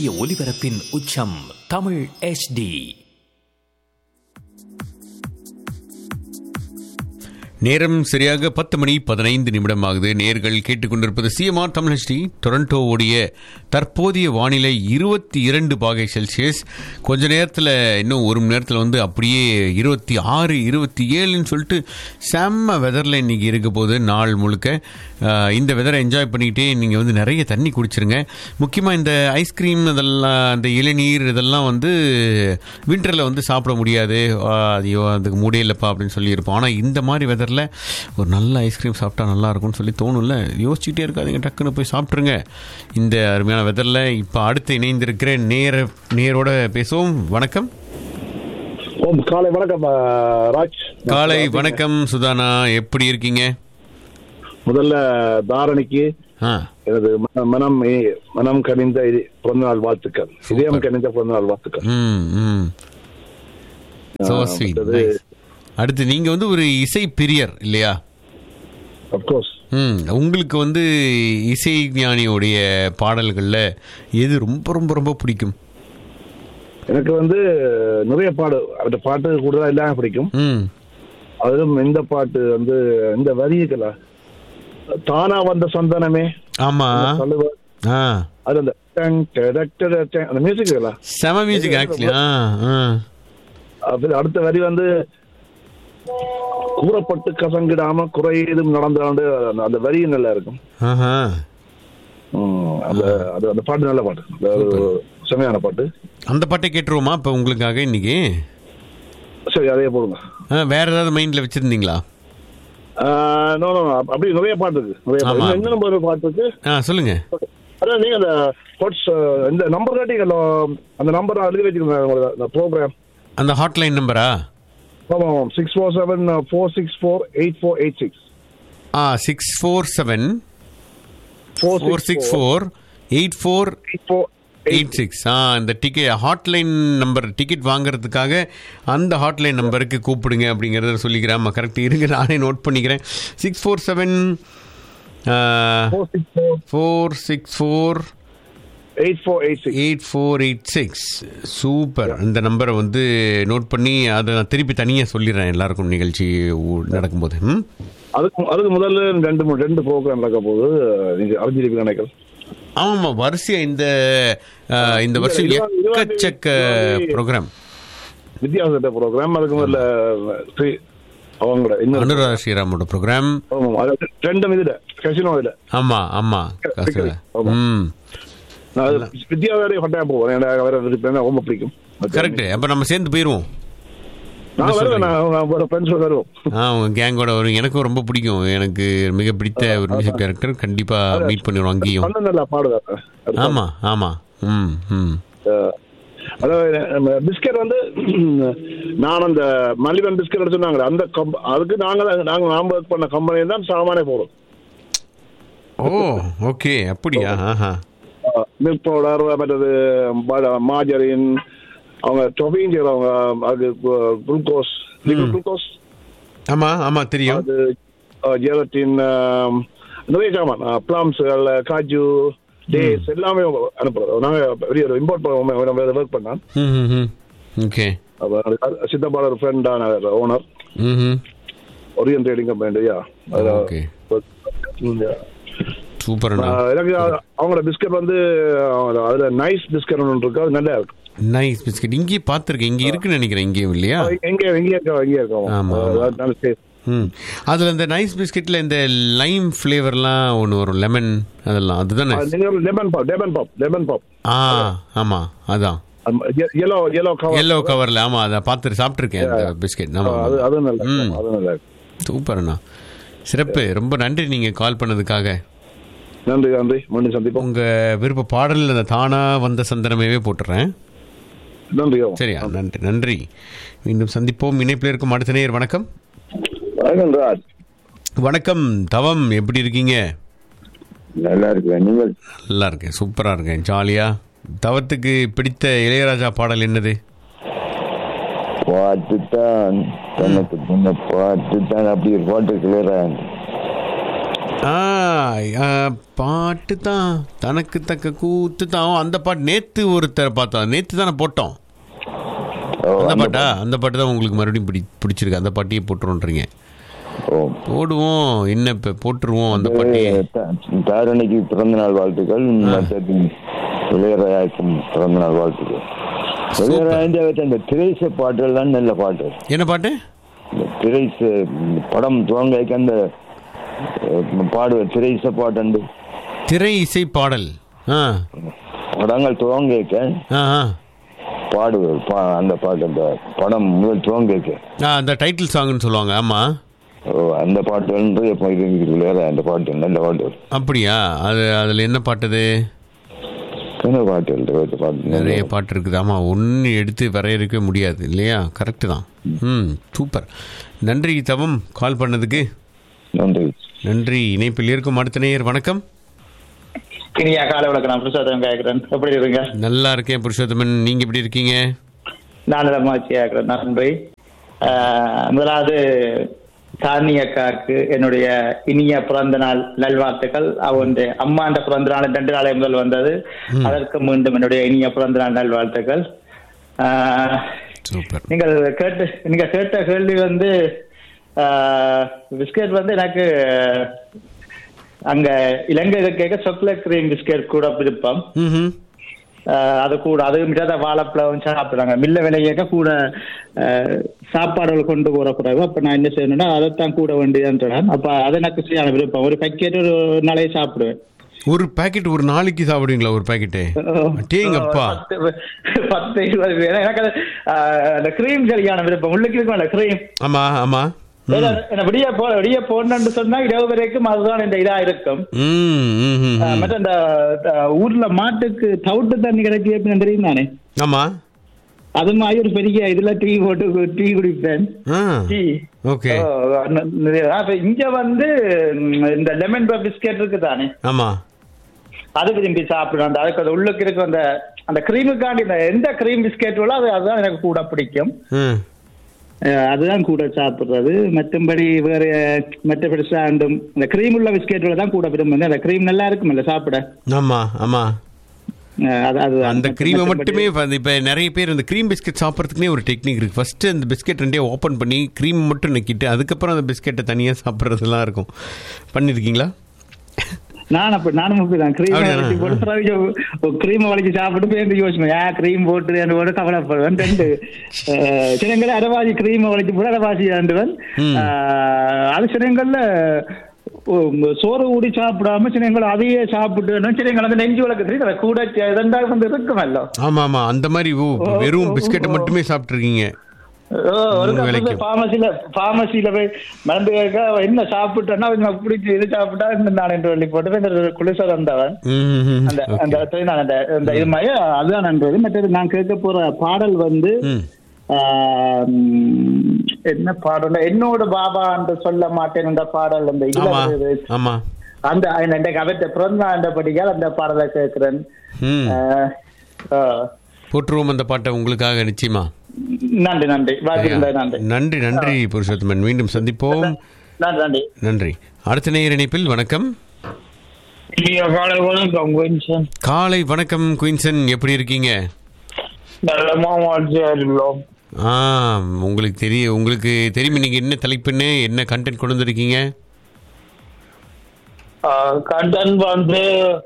சூரிய ஒளிபரப்பின் உச்சம் தமிழ் HD நேரம் சரியாக பத்து மணி பதினைந்து நிமிடம் ஆகுது நேர்கள் கேட்டுக்கொண்டிருப்பது சிஎம்ஆர் தமிழ்ஹெச்டி டொரண்டோவுடைய தற்போதைய வானிலை இருபத்தி இரண்டு பாகை செல்சியஸ் கொஞ்ச நேரத்தில் இன்னும் ஒரு மணி நேரத்தில் வந்து அப்படியே இருபத்தி ஆறு இருபத்தி ஏழுன்னு சொல்லிட்டு செம்ம வெதரில் இன்னைக்கு இருக்க போகுது நாள் முழுக்க அஹ், இந்த வெதரை என்ஜாய் பண்ணிக்கிட்டே நீங்கள் வந்து நிறைய தண்ணி குடிச்சிருங்க முக்கியமாக இந்த ஐஸ்கிரீம் இதெல்லாம் அந்த இளநீர் இதெல்லாம் வந்து வின்டரில் வந்து சாப்பிட முடியாது ஆஹ், ஐயோ அதுக்கு முடியலப்பா அப்படின்னு சொல்லியிருப்போம் ஆனால் இந்த மாதிரி வெதரில் ஒரு நல்ல ஐஸ்கிரீம் சாப்பிட்டா நல்லா இருக்கும்னு சொல்லி தோணும்ல யோசிச்சுட்டே இருக்காதீங்க டக்குன்னு போய் சாப்பிட்ருங்க இந்த அருமையான வெதரில் இப்போ அடுத்து இணைந்திருக்கிற நேர நேரோட பேசுவோம் வணக்கம் ஓம் காலை வணக்கம் ஆ, ராஜ் காலை வணக்கம் சுதானா எப்படி இருக்கீங்க முதல்ல தாரணிக்கு ஆ எனது மன- மனம் இ- மனம் கனிந்த இது- பிறந்தநாள் வாழ்த்துக்கள் இதயம் கனிந்த பிறந்தநாள் வாழ்த்துக்கள் ம் ம் ஸோ ஆ, ஸ்வீட் மற்றது- அடுத்து நீங்கள் வந்து ஒரு இசை பிரியர் இல்லையா அப்கோர்ஸ் ம் உங்களுக்கு வந்து இசை ஞானியோடைய பாடல்களில் எது ரொம்ப ரொம்ப ரொம்ப பிடிக்கும் எனக்கு வந்து நிறைய பாடு அந்த பாட்டு கூடுதலா எல்லாம் பிடிக்கும் ம் அதிலும் இந்த பாட்டு வந்து இந்த வரிகளா தானா வந்த சந்தனமே ஆமாம் தழுவ ஆ அது அந்த டங், டடக், டடக், டங், அந்த மியூசிக் செம மியூசிக் ஆக்சுவலி ஆ ஆ அடுத்த வரி வந்து கூறப்பட்டு கசங்கிடாம குறையதும் நடந்தாண்டு அந்த- அந்த வரி நல்லா இருக்கும் ஆஹா ம், அந்த அது அந்த பாட்டு நல்ல பாட்டு அது ஒரு செமையான பாட்டு அந்த பாட்டை கேட்டுருவோமா இப்போ உங்களுக்காக இன்னைக்கு சரி அதே போடுங்க ஆ, வேற ஏதாவது மைண்டில் வச்சுருந்தீங்களா ஆஹ், no, no, no, அப்படி நிறைய பாட்டு இருக்கு நிறைய பாட்டு. ஆமா. இன்னும் இன்னும் ஒரு பாட்டு இருக்கு ஆ சொல்லுங்க அதான் நீங்க அந்த ஹோட்ஸ் இந்த நம்பர் காட்டிங்க அந்த நம்பர் எழுதி வச்சுக்கோங்க அந்த ப்ரோக்ராம் அந்த ஹாட்லைன் நம்பரா ஆமாம் ஆமாம் six four seven four six four eight four eight six ஆ six four seven four four six four eight four eight four eight six ஆ இந்த டிக்கெட் ஹாட்லைன் நம்பர் டிக்கெட் வாங்குறதுக்காக அந்த ஹாட்லைன் நம்பருக்கு கூப்பிடுங்க அப்படிங்கிறத சொல்லிக்கிறேன் ஆமாம் கரெக்ட் இருங்க நானே நோட் பண்ணிக்கிறேன் six four seven four six four four six four eight four eight six eight four eight six super இந்த நம்பரை வந்து நோட் பண்ணி அதை நான் திருப்பி தனியாக சொல்லிடுறேன் எல்லாருக்கும் நிகழ்ச்சி ஊ- நடக்கும்போது ம் அதுக்கு அதுக்கு முதல்ல ரெண்டு மூணு ரெண்டு ப்ரோக்ராம் நடக்க போகுது நீங்க அறிஞ்சிருப்பீங்க நினைக்கிறேன் ஆமாம் வரிசையாக இந்த ஆ, இந்த வருஷம் இருபது- இருபது- எக்கச்சக்க இருபது- ப்ரோக்ராம் வித்தியாச ப்ரோக்ராம் அதுக்கு முதல்ல ஸ்ரீ அவங்களோட இன்னொரு அனுராதா ஸ்ரீராமோட ப்ரோக்ராம் ஆமாம் அது ரெண்டும் இதுல கசினோ இதுல ஆமா ஆமா காசுல. ஆமா. ம் நான் அது வித்தியாசம் கட்டாயம் போவேன் எனக்கு அவரை எனக்கு ரொம்ப பிடிக்கும் கரெக்ட் அப்ப நம்ம சேர்ந்து போயிருவோம் நான் வருவேன் நான் நான் ஒரு ஃப்ரெண்ட்ஸ் வருவோம் ஆ உங்க கேங்கோட வரும் எனக்கும் ரொம்ப பிடிக்கும் எனக்கு மிக பிடித்த ஒரு மியூசிக் டைரக்டர் கண்டிப்பா மீட் பண்ணிடுவோம் அங்கேயும் பண்ண நல்லா பாடுவேன் ஆமா ஆமா ம் ம் அதாவது பிஸ்கட் வந்து நான் அந்த மல்லிவன் பிஸ்கட் சொன்னாங்களே அந்த கம்ப அதுக்கு நாங்க தான் நாங்க நாம ஒர்க் பண்ண கம்பெனி தான் சாமானே போடும் ஓ ஓகே அப்படியா ஆஹா மில்க் பவுடர் மற்றது மாஜரின் அவங்க டொபிங் செய்யறவங்க அது குளுக்கோஸ் குளுக்கோஸ் ஆமா ஆமா தெரியும் அது ஜெலட்டின் நிறைய சாமான் பிளாம்ஸ் காஜு டேஸ் எல்லாமே அனுப்புறோம் நாங்க பெரிய ஒரு இம்போர்ட் பண்ணுவோம் ஒர்க் பண்ணான் ம் ம், ம் ஓகே சித்தப்பாட ஒரு ஃப்ரெண்டான ஓனர் ம் ம் ஒரியன் ட்ரேடிங் கம்பெனியா ஓகே சூப்பர் எனக்கு அது- அவங்களோட பிஸ்கட் வந்து அவங்க- அதுல நைஸ் பிஸ்கட் ஒன்று இருக்கு அது நல்லா இருக்கு நைஸ் பிஸ்கட் இங்கேயே பார்த்துருக்கேன் இங்கே இருக்குன்னு நினைக்கிறேன் இங்கேயும் இல்லையா எங்க எங்க இருக்கோம் எங்க இருக்கோம் ஆமா, ஆமா. அது நல்ல taste. ம் அதில் இந்த நைஸ் பிஸ்கெட்டில் இந்த லைம் ஃப்ளேவர்லாம் ஒன்று வரும் லெமன் அதெல்லாம் அதுதானே அது நீங்க lemon pop lemon pop lemon pop ஆ ஆமாம் அதான் எல்லோ எல்லோ கவர் எல்லோ கவரில் ஆமாம் அதை பார்த்துட்டு சாப்பிட்ருக்கேன் அந்த பிஸ்கெட் அது ஆமாம் அது நல்லா ம். இருக்கும். அது நல்லா இருக்கு சூப்பர்ண்ணா சிறப்பு ரொம்ப நன்றி நீங்கள் கால் பண்ணதுக்காக நன்றி நன்றி மீண்டும் சந்திப்போம் உங்கள் விருப்ப பாடலில் அந்த தானா வந்த சந்தனமே போட்டுறேன் நன்றி சரியா நன்றி நன்றி மீண்டும் சந்திப்போம் இணைப்பில் இருக்கும் அடுத்த நேர் வணக்கம் வணக்கம் ராஜ் வணக்கம் தவம் எப்படி இருக்கீங்க நல்லா இருக்கேன் நீங்கள் நல்லா இருக்கேன் சூப்பராக இருக்கேன் ஜாலியாக தவத்துக்கு பிடித்த இளையராஜா பாடல் என்னது பாட்டு தான் தனக்கு முன்ன பாட்டு தான் அப்படி ஒரு பாட்டு கிளியரா ஆ ஆ, பாட்டு தான் தனக்கு தக்க கூத்து தான் அந்த பாட்டு நேத்து ஒருத்தர் பார்த்தோம் நேத்து தானே போட்டோம் ஓ, அந்த அந்த பாட்டா அந்த பாட்டு தான் உங்களுக்கு மறுபடியும் பிடி பிடிச்சிருக்கு அந்த பாட்டையே போட்டுருன்றீங்க ஓ போடுவோம் என்ன இப்போ போட்டுருவோம் அந்த பாட்டையே த- தாரணிக்கு பிறந்த நாள் வாழ்த்துக்கள் மற்றது இளையராஜாக்கும் பிறந்த நாள் வாழ்த்துக்கள் இளையராஜா வச்ச அந்த திரைச பாட்டுகள் தான் நல்ல பாட்டு என்ன பாட்டு இந்த திரைச படம் துவங்கைக்கு அந்த அஹ், பாடுவ திரைச பாட்டு அந்த திரை இசை பாடல் ஆ படங்கள் துவங்கைக்க ஆ ஆ. பாடுவது பா- அந்த பாட்டு அந்த படம் முதல் துவங்கைக்க ஆ அந்த டைட்டில் சாங்னு சொல்லுவாங்க ஆமாம் ஓ அந்த பாட்டு வந்து எப்போ இருக்குது இளையராஜா அந்த பாட்டு நல்ல பாட்டு அப்படியா அது அதில் என்ன பாட்டு அது என்ன பாட்டு எழுதுறது பாட்டு நிறைய பாட்டு இருக்குது ஆமாம் ஒன்று எடுத்து வரையறுக்க முடியாது இல்லையா கரெக்டு தான் ம் சூப்பர் நன்றி தவம் கால் பண்ணதுக்கு நன்றி நன்றி இணைப்பில் இருக்கும் அடுத்த நேயர் வணக்கம் இனியா காலை வணக்கம் நான் புருஷோத்தம் கேட்கிறேன் எப்படி இருங்க நல்லா இருக்கேன் புருஷோத்தமன் நீங்கள் எப்படி இருக்கீங்க நான் நலமாச்சி கேட்கிறேன் நன்றி ஆஹ், முதலாவது தானி அக்காவுக்கு என்னுடைய இனிய பிறந்த நாள் நல்வாழ்த்துக்கள் அவனுடைய அம்மாண்ட பிறந்த நாள் ரெண்டு நாளை முதல் வந்தது அதற்கு மீண்டும் என்னுடைய இனிய பிறந்த நாள் நல்வாழ்த்துக்கள் ஆஹ், சூப்பர் நீங்கள் கேட்டு நீங்க கேட்ட கேள்வி வந்து ஆஹ், பிஸ்கெட் வந்து எனக்கு அங்க இலங்கை கேட்க சாக்லேட் கிரீம் பிஸ்கெட் கூட விருப்பம் ம் ஆஹ் அது கூட அது மிட்டாத வாழைப்பழம் சாப்பிடுறாங்க மில்ல விலையேக்க கூட ஆஹ், சாப்பாடுகள் கொண்டு போற பிறகு அப்ப நான் என்ன செய்யணும்னா அதைத்தான் கூட வேண்டியதான் அப்ப அது எனக்கு சரியான விருப்பம் ஒரு பேக்கெட் ஒரு நாளையே சாப்பிடுவேன் ஒரு பாக்கெட் ஒரு நாளைக்கு சாப்பிடுவீங்களா ஒரு பாக்கெட்டு அட்டேங்கப்பா பத்து பத்து இருபது பேர் எனக்கு அது, ஆஹ், அந்த கிரீம் சரியான விருப்பம் உள்ளுக்கு இருக்கும் அந்த கிரீம் ஆமாம் ஆமாம் விடிய போ விடிய போன்னு சொன்னா இரவு வரைக்கும் அதுதான் இந்த இதா இருக்கும் ம் ம் ம், ஆஹ், ம் மற்ற இந்த ஆஹ், ஊர்ல மாட்டுக்கு தவிட்டு தண்ணி கிடைச்சி எப்படின்னு தெரியும் தானே ஆமாம் அது மாதிரி ஒரு பெரிய இதுல டீ போட்டு டீ குடிப்பேன் ஆ டீ ஓகே ஓ, ந- நிறைய- அப்ப இங்க வந்து ம், இந்த லெமன் பிஸ்கெட் இருக்கு தானே ஆமாம் அது விரும்பி சாப்பிடுறேன் அந்த அதுக்கு அது உள்ளுக்கு இருக்கிற அந்த அந்த கிரீமுக்காண்டி இந்த எந்த கிரீம் பிஸ்கெட்டோ அது அதுதான் எனக்கு கூட பிடிக்கும் ம் அஹ், அதுதான் கூட சாப்பிடுறது மற்றபடி வேற மற்ற பெருசா அண்டும் இந்த கிரீம் உள்ள பிஸ்கெட்டோட தான் கூட விரும்புங்க அந்த கிரீம் நல்லா இருக்கும்ல சாப்பிட ஆமாம் ஆமாம் அஹ், அது அது அந்த க்ரீமை மற்றபடி- மட்டுமே இப்ப- இப்ப நிறைய பேர் இந்த க்ரீம் பிஸ்கெட் சாப்பிட்றதுக்குனே ஒரு டெக்னிக் இருக்கு ஃபர்ஸ்ட் அந்த பிஸ்கெட் ரெண்டே ஓப்பன் பண்ணி க்ரீம் மட்டும் நக்கிட்டு அதுக்கப்புறம் அந்த பிஸ்கெட்டை தனியாக சாப்பிட்றதுலாம் இருக்கும் பண்ணியிருக்கீங்களா நான் அப்ப நானும் அப்படிதான் கிரீம் அப்படியா? வளைச்சு போட்டு பிறகு கிரீம் வளைச்சு சாப்பிட்டு போய் யோசிப்பேன் ஏன் கிரீம் போட்டு என்று போட்டு கவலைப்படுவேன் ரெண்டு சிலங்கள அரைவாசி கிரீம் வளைச்சு போட்டு அரைவாசி ஆண்டுவன் ம். அது சிலங்கள்ல சோறு ஊடி சாப்பிடாம சிலங்கள் அதையே சாப்பிட்டு சிலங்கள் அந்த நெஞ்சு வழக்கு தெரியும் அதை கூட இரண்டாவது வந்து இருக்குமல்ல ஆமாம் ஆமாம் அந்த மாதிரி ஓ வெறும் பிஸ்கெட்டை மட்டுமே சாப்பிட்ருக்கீங்க ஓ, ஒரு மூணு வேளைக்கும். பார்மசில பார்மசில போய் மருந்து கேட்க என்ன சாப்பிட்டேன்னா கொஞ்சம் பிடிச்சி இது சாப்பிட்டா இன்னும் நான் என்று சொல்லி போட்டு இந்த குளிசர் வந்தவன் ம் அந்த அந்த சரி, நான் அந்த அந்த இது மாதிரி அதுதான் நன்றது மற்றது நான் கேட்க போற பாடல் வந்து ம் ஆஹ், உம், என்ன பாடல் என்னோட பாபா என்று சொல்ல மாட்டேன் என்ற பாடல் அந்த இதுல ஆமாம் வருது. ஆமாம் அந்த இந்த அவற்றை பிறந்த படிக்கால் அந்த பாடலை கேட்கிறேன் ம் ஆஹ், ஆஹ், போட்டுருவோம் அந்த பாட்டை உங்களுக்காக நிச்சயமா நன்றி நன்றி வாசிக்கின்ற நன்றி நன்றி நன்றி புருஷோத்தமன் மீண்டும் சந்திப்போம் நன்றி நன்றி நன்றி அடுத்த நேயர் இணைப்பில் வணக்கம் இனிய காலை வணக்கம் குயின்சன் காலை வணக்கம் குயின்சன் எப்படி இருக்கீங்க நல்லமா வாழ்ச்சியாருள்ளோம் ஆ உங்களுக்கு தெரிய உங்களுக்கு தெரியும் இன்னைக்கு என்ன தலைப்புன்னு என்ன கண்டென்ட் கொண்டு வந்திருக்கீங்க கட்டன் வந்து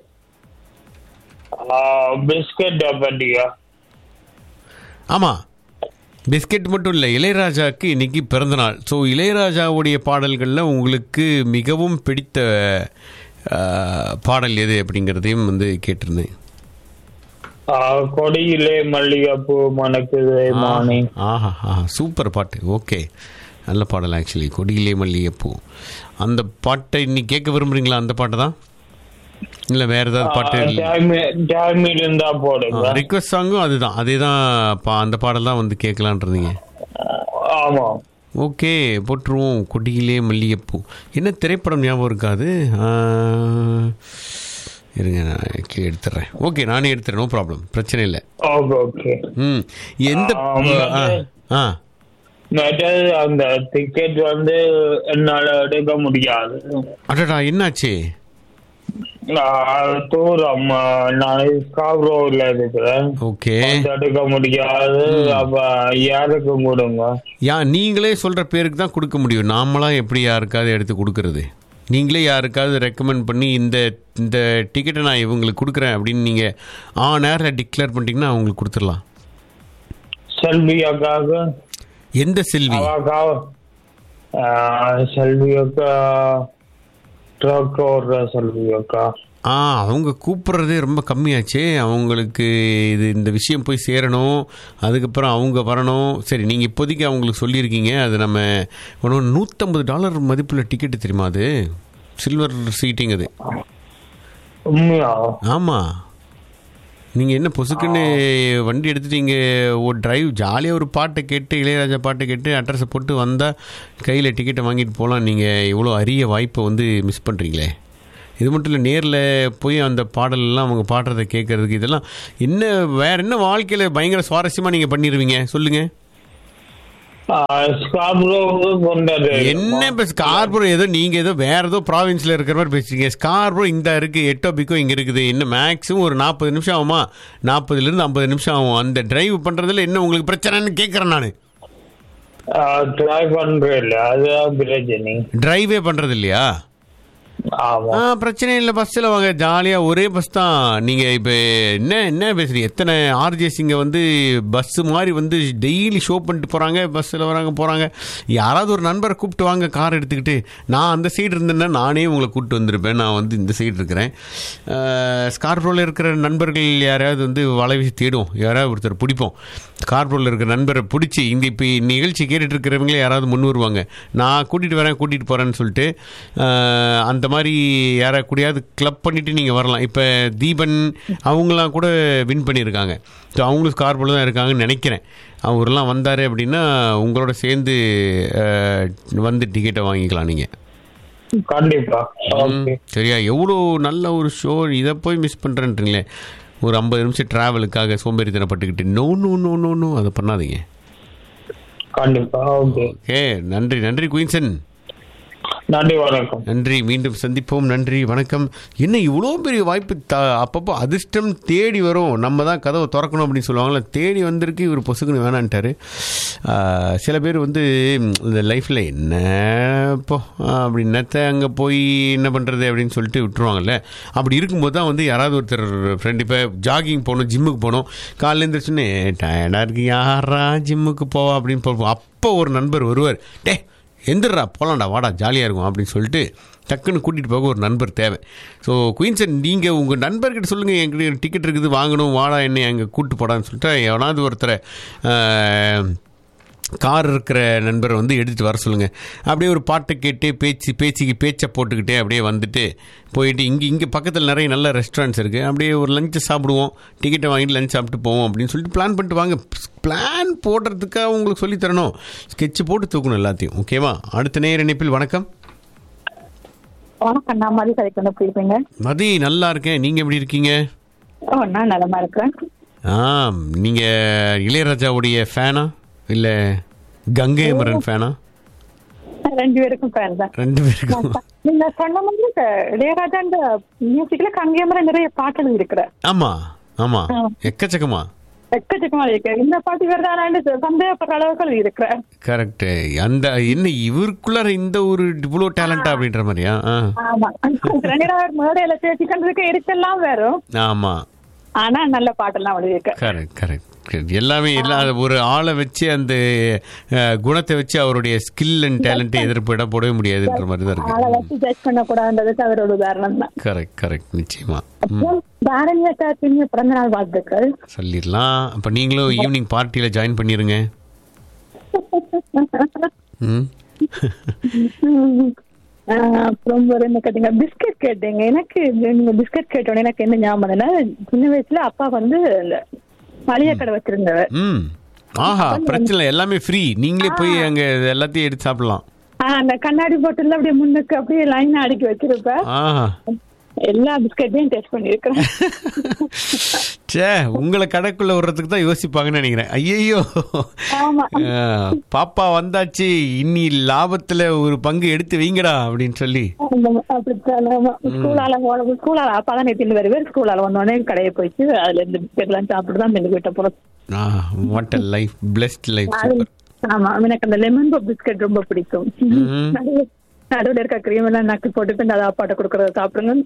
பிஸ்கட் பட்டியா ஆமாம் பிஸ்கெட் மட்டும் இல்லை இளையராஜாவுக்கு இன்னைக்கு பிறந்தநாள் ஸோ இளையராஜாவுடைய பாடல்களில் உங்களுக்கு மிகவும் பிடித்த ஆ, பாடல் எது அப்படிங்கிறதையும் வந்து கேட்டிருந்தேன் கொடியிலே மல்லிகைப்பூ மணக்குது மானி ஆஹா ஆஹா சூப்பர் பாட்டு ஓகே நல்ல பாடல் ஆக்சுவலி கொடியிலே மல்லிகைப்பூ அந்த பாட்டை இன்னைக்கு கேட்க விரும்புறீங்களா அந்த பாட்டை தான் இல்லை வேற ஏதாவது பாட்டு டைம் இருந்தா போடுங்க ரிக்வஸ்ட் சாங்கும் அதுதான் அதே தான் பா- அந்த பாடல் தான் வந்து கேட்கலான் இருந்தீங்க ஆமா ஓகே போட்டுருவோம் கொடியிலே மல்லிகைப்பூ என்ன திரைப்படம் ஞாபகம் இருக்காது ஆ, இருங்க நான் கீழே எடுத்துறேன் ஓகே நானே எடுத்துறேன் நோ ப்ராப்ளம் பிரச்சனை இல்லை ஓகே ஓகே ம் எந்த ஆம், ஆ, ஆ மற்றது அந்த டிக்கெட் வந்து என்னால எடுக்க முடியாது அடடா என்னாச்சு நான் தூரம் ஆஹ், நான் ஸ்காப்ரோவில் இருக்கிறேன் ஓகே வந்து எடுக்க முடியாது அப்ப யாருக்கு கொடுங்க யா நீங்களே சொல்ற பேருக்கு தான் கொடுக்க முடியும் நாமளா எப்படி யாருக்காவது எடுத்து கொடுக்கறது நீங்களே யாருக்காவது ரெக்கமெண்ட் பண்ணி இந்த இந்த டிக்கெட்டை நான் இவங்களுக்கு கொடுக்குறேன் அப்படின்னு நீங்கள் ஆ நேரில் டிக்ளேர் பண்ணிட்டீங்கன்னா அவங்களுக்கு கொடுத்துடலாம் செல்வி அக்காவுக்கு எந்த செல்வி அவாக்கா ஆஹ், செல்வி அக்கா ட்ரக் ஓடுற செல்வி அக்கா ஆ அவங்க கூப்பிட்றதே ரொம்ப கம்மியாச்சே அவங்களுக்கு இது இந்த விஷயம் போய் சேரணும் அதுக்கப்புறம் அவங்க வரணும் சரி நீங்கள் இப்போதைக்கு அவங்களுக்கு சொல்லியிருக்கீங்க அது நம்ம ஒன்று நூற்றம்பது டாலர் மதிப்புள்ள டிக்கெட்டு தெரியுமா அது சில்வர் சீட்டிங் அது உண்மையா ஆமாம் நீங்கள் என்ன பொசுக்குன்னு வண்டி எடுத்துட்டீங்க ஒரு டிரைவ் ஜாலியாக ஒரு பாட்டை கேட்டு இளையராஜா பாட்டை கேட்டு அட்ரஸை போட்டு வந்தால் கையில் டிக்கெட்டை வாங்கிட்டு போகலாம் நீங்கள் இவ்வளோ அரிய வாய்ப்பை வந்து மிஸ் பண்ணுறீங்களே இது மட்டும் இல்லை நேரில் போய் அந்த பாடலெல்லாம் அவங்க பாடுறதை கேட்கறதுக்கு இதெல்லாம் என்ன வேற என்ன வாழ்க்கையில் பயங்கர சுவாரஸ்யமாக நீங்கள் பண்ணிடுவீங்க சொல்லுங்கள் ஸ்காப்ரோவுக்கு கொண்டாடு என்ன இப்போ ஸ்கார்பரோ ஏதோ நீங்கள் ஏதோ வேற ஏதோ ப்ராவின்ஸில் இருக்கிற மாதிரி பேசுறீங்க ஸ்கார்பரோ இந்த இருக்குது எட்டோபிக்கோ இங்கே இருக்குது இன்னும் மேக்ஸிமம் ஒரு நாற்பது நிமிஷம் ஆகுமா நாற்பதுலேருந்து ஐம்பது நிமிஷம் ஆகும் அந்த டிரைவ் பண்ணுறதுல என்ன உங்களுக்கு பிரச்சனைன்னு கேட்குறேன் நான் ட்ரை பண்றேன் அதுதான் பிரச்சனை டிரைவே பண்ணுறது இல்லையா ஆமா ஆ பிரச்சனை இல்லை பஸ்ஸில் வாங்க ஜாலியாக ஒரே பஸ் தான் நீங்கள் இப்போ என்ன என்ன பேசுறீங்க எத்தனை ஆர்ஜேசிங்க வந்து பஸ்ஸு மாதிரி வந்து டெய்லி ஷோ பண்ணிட்டு போகிறாங்க பஸ்ஸில் வராங்க போகிறாங்க யாராவது ஒரு நண்பரை கூப்பிட்டு வாங்க கார் எடுத்துக்கிட்டு நான் அந்த சைடு இருந்தேன்னா நானே உங்களை கூப்பிட்டு வந்திருப்பேன் நான் வந்து இந்த சைடு இருக்கிறேன் ஸ்கார்ப்ரோவில் இருக்கிற நண்பர்கள் யாராவது வந்து வலை வீசி தேடுவோம் யாராவது ஒருத்தர் பிடிப்போம் ஸ்கார்ப்ரோவில் இருக்கிற நண்பரை பிடிச்சி இங்கே இப்போ நிகழ்ச்சி கேட்டுட்டு இருக்கிறவங்களே யாராவது முன் வருவாங்க நான் கூட்டிகிட்டு வரேன் கூட்டிகிட்டு போகிறேன்னு சொல்லிட்டு அஹ், அந்த மாதிரி யாரை கூடயாவது கிளப் பண்ணிவிட்டு நீங்கள் வரலாம் இப்போ தீபன் அவங்களாம் கூட வின் பண்ணியிருக்காங்க ஸோ அவங்களும் ஸ்கார்போவில் தான் இருக்காங்கன்னு நினைக்கிறேன் அவரெல்லாம் வந்தார் அப்படின்னா உங்களோட சேர்ந்து அஹ், வந்து டிக்கெட்டை வாங்கிக்கலாம் நீங்கள் கண்டிப்பா ஓகே சரியா எவ்வளோ நல்ல ஒரு ஷோ இதை போய் மிஸ் பண்ணுறேன்றீங்களே ஒரு ஐம்பது நிமிஷம் ட்ராவலுக்காக சோம்பேறித்தனப்பட்டுக்கிட்டு no no no no no அதை பண்ணாதீங்க கண்டிப்பா ஓகே ஓகே நன்றி நன்றி குயின்சன் நன்றி வணக்கம் நன்றி மீண்டும் சந்திப்போம் நன்றி வணக்கம் என்ன இவ்வளோ பெரிய வாய்ப்பு த அப்பப்போ அதிர்ஷ்டம் தேடி வரும் நம்ம தான் கதவை திறக்கணும் அப்படின்னு சொல்லுவாங்கள்ல தேடி வந்திருக்கு இவர் பொசுக்குன்னு வேணான்ட்டாரு ஆஹ், சில பேர் வந்து ம், இந்த லைஃப்பில் என்ன இப்போ அப்படி என்னத்த அங்கே போய் என்ன பண்ணுறது அப்படின்னு சொல்லிட்டு விட்டுருவாங்கல்ல அப்படி இருக்கும்போது தான் வந்து யாராவது ஒருத்தர் ஃப்ரெண்ட் இப்போ ஜாகிங் போகணும் ஜிம்முக்கு போகணும் காலையில் எழுந்திரிச்சுன்னு டயர்டாக இருக்கு யாரா ஜிம்முக்கு போவா அப்படின்னு போவோம் அப்போ ஒரு நண்பர் வருவார் டே எந்திரா போலாம்டா வாடா ஜாலியாக இருக்கும் அப்படின்னு சொல்லிட்டு டக்குன்னு கூட்டிகிட்டு போக ஒரு நண்பர் தேவை ஸோ குயின்சன் நீங்கள் உங்கள் நண்பர்கிட்ட சொல்லுங்கள் என்கிட்ட டிக்கெட் இருக்குது வாங்கணும் வாடா என்னை அங்கே கூப்பிட்டு போடான்னு சொல்லிட்டு எவனாவது ஒருத்தரை ஆஹ், கார் இருக்கிற நண்பரை வந்து எடுத்துகிட்டு வர சொல்லுங்கள் அப்படியே ஒரு பாட்டை கேட்டு பேச்சு பேச்சுக்கு பேச்சை போட்டுக்கிட்டே அப்படியே வந்துட்டு போயிட்டு இங்கே இங்கே பக்கத்தில் நிறைய நல்ல ரெஸ்டாரண்ட்ஸ் இருக்குது அப்படியே ஒரு லஞ்சை சாப்பிடுவோம் டிக்கெட்டை வாங்கிட்டு லஞ்ச் சாப்பிட்டு போவோம் அப்படின்னு சொல்லிட்டு பிளான் பண்ணிட்டு வாங்க பிளான் போடுறதுக்காக உங்களுக்கு சொல்லித் தரணும் ஸ்கெட்ச் போட்டு தூக்கணும் எல்லாத்தையும் ஓகேவா அடுத்த நேர இணைப்பில் வணக்கம் வணக்கம் நான் மதி கதைக்கு எப்படி இருப்பீங்க மதி நல்லா இருக்கேன் நீங்கள் எப்படி இருக்கீங்க ஓ நான் நலமா இருக்கிறேன் ஆ நீங்கள் இளையராஜாவுடைய ஃபேனா இல்லை கங்கை அமரன் ஃபேனா ரெண்டு பேருக்கும் ஃபேன் தான் ரெண்டு பேருக்கும் நீங்க சொன்ன மாதிரி இந்த இளையராஜா இந்த மியூசிக்ல கங்கேமர நிறைய பாட்டுகள் இருக்கிற ஆமா ஆமா ஆ. எக்கச்சக்கமா எக்கச்சக்கமா இருக்கு இந்த பாட்டு வேறதானு சந்தேகப்படுற அளவுக்கு இருக்கிற கரெக்ட் அந்த என்ன இவருக்குள்ளார இந்த ஒரு இவ்வளோ டேலண்டா அப்படின்ற மாதிரியா ஆ. ஆமா ரெண்டாயிரம் மேடையில பேசிக்கிறதுக்கு இருக்கெல்லாம் வரும் ஆமா ஆனா நல்ல பாட்டெல்லாம் எழுதியிருக்க கரெக்ட் கரெக்ட் எல்லாமே எல்லா ஒரு ஆளை வச்சு அந்த அஹ், குணத்தை வச்சு அவருடைய ஸ்கில் அண்ட் டேலண்ட்டை எதிர்ப்பிட போடவே முடியாதுன்ற மாதிரி தான் ஆளை இருக்கு வச்சு ஜட்ஜ் பண்ணக்கூடாதுன்றதுக்கு அவர் ஒரு உதாரணம் தான் கரெக்ட் கரெக்ட் நிச்சயமா ம் அப்புறம் பாரதிய பிறந்த நாள் வாழ்த்துக்கள் சொல்லிடலாம் அப்போ நீங்களும் ஈவினிங் பார்ட்டியில் ஜாயின் பண்ணிடுங்க ம் ம். ஆஹ் அப்புறம் ஒரு என்ன கேட்டீங்க பிஸ்கட் கேட்டீங்க எனக்கு நீங்க பிஸ்கட் கேட்டோன்னே எனக்கு என்ன ஞாபகம் சின்ன வயசுல அப்பா வந்து இந்த மளிகை கடை வச்சிருந்தவர் ம் ஆஹா பிரச்சனை இல்லை எல்லாமே ஃப்ரீ நீங்களே போய் அங்கே எல்லாத்தையும் எடுத்து சாப்பிடலாம் ஆஹ் அந்த கண்ணாடி பாட்டில் அப்படியே முன்னுக்கு அப்படியே லைன் அடுக்கி வச்சிருப்பேன் ஆஹா எல்லா பிஸ்கட்டையும் டேஸ்ட் பண்ணிருக்கிறேன் ச்சே உங்களை கடைக்குள்ள விடுறதுக்கு தான் யோசிப்பாங்கன்னு நினைக்கிறேன் ஐயையோ ஆமா ஆ, பாப்பா வந்தாச்சு இன்னி லாபத்துல ஒரு பங்கு எடுத்து வைங்கடா அப்படின்னு சொல்லி அந்த அப்படித்தான் ஆமா. ஸ்கூலால போன- ஸ்கூலால அப்பா தான் நேற்று வருவார் ஸ்கூலால வந்தோடனே கடையை போயிட்டு அதுல இருந்து பிஸ்கெட் எல்லாம் சாப்பிட்டு தான் மெனு வீட்டை போறோம் what a life blessed life அது- சூப்பர் ஆமா எனக்கு அந்த லெமன் பப் பிஸ்கெட் ரொம்ப பிடிக்கும் ம்ம். நடுவுல- நடுவுல இருக்க கிரீம் எல்லாம் நக்கு போட்டுட்டு அதை அப்பாட்ட கொடுக்கறத சாப்பிடுங்க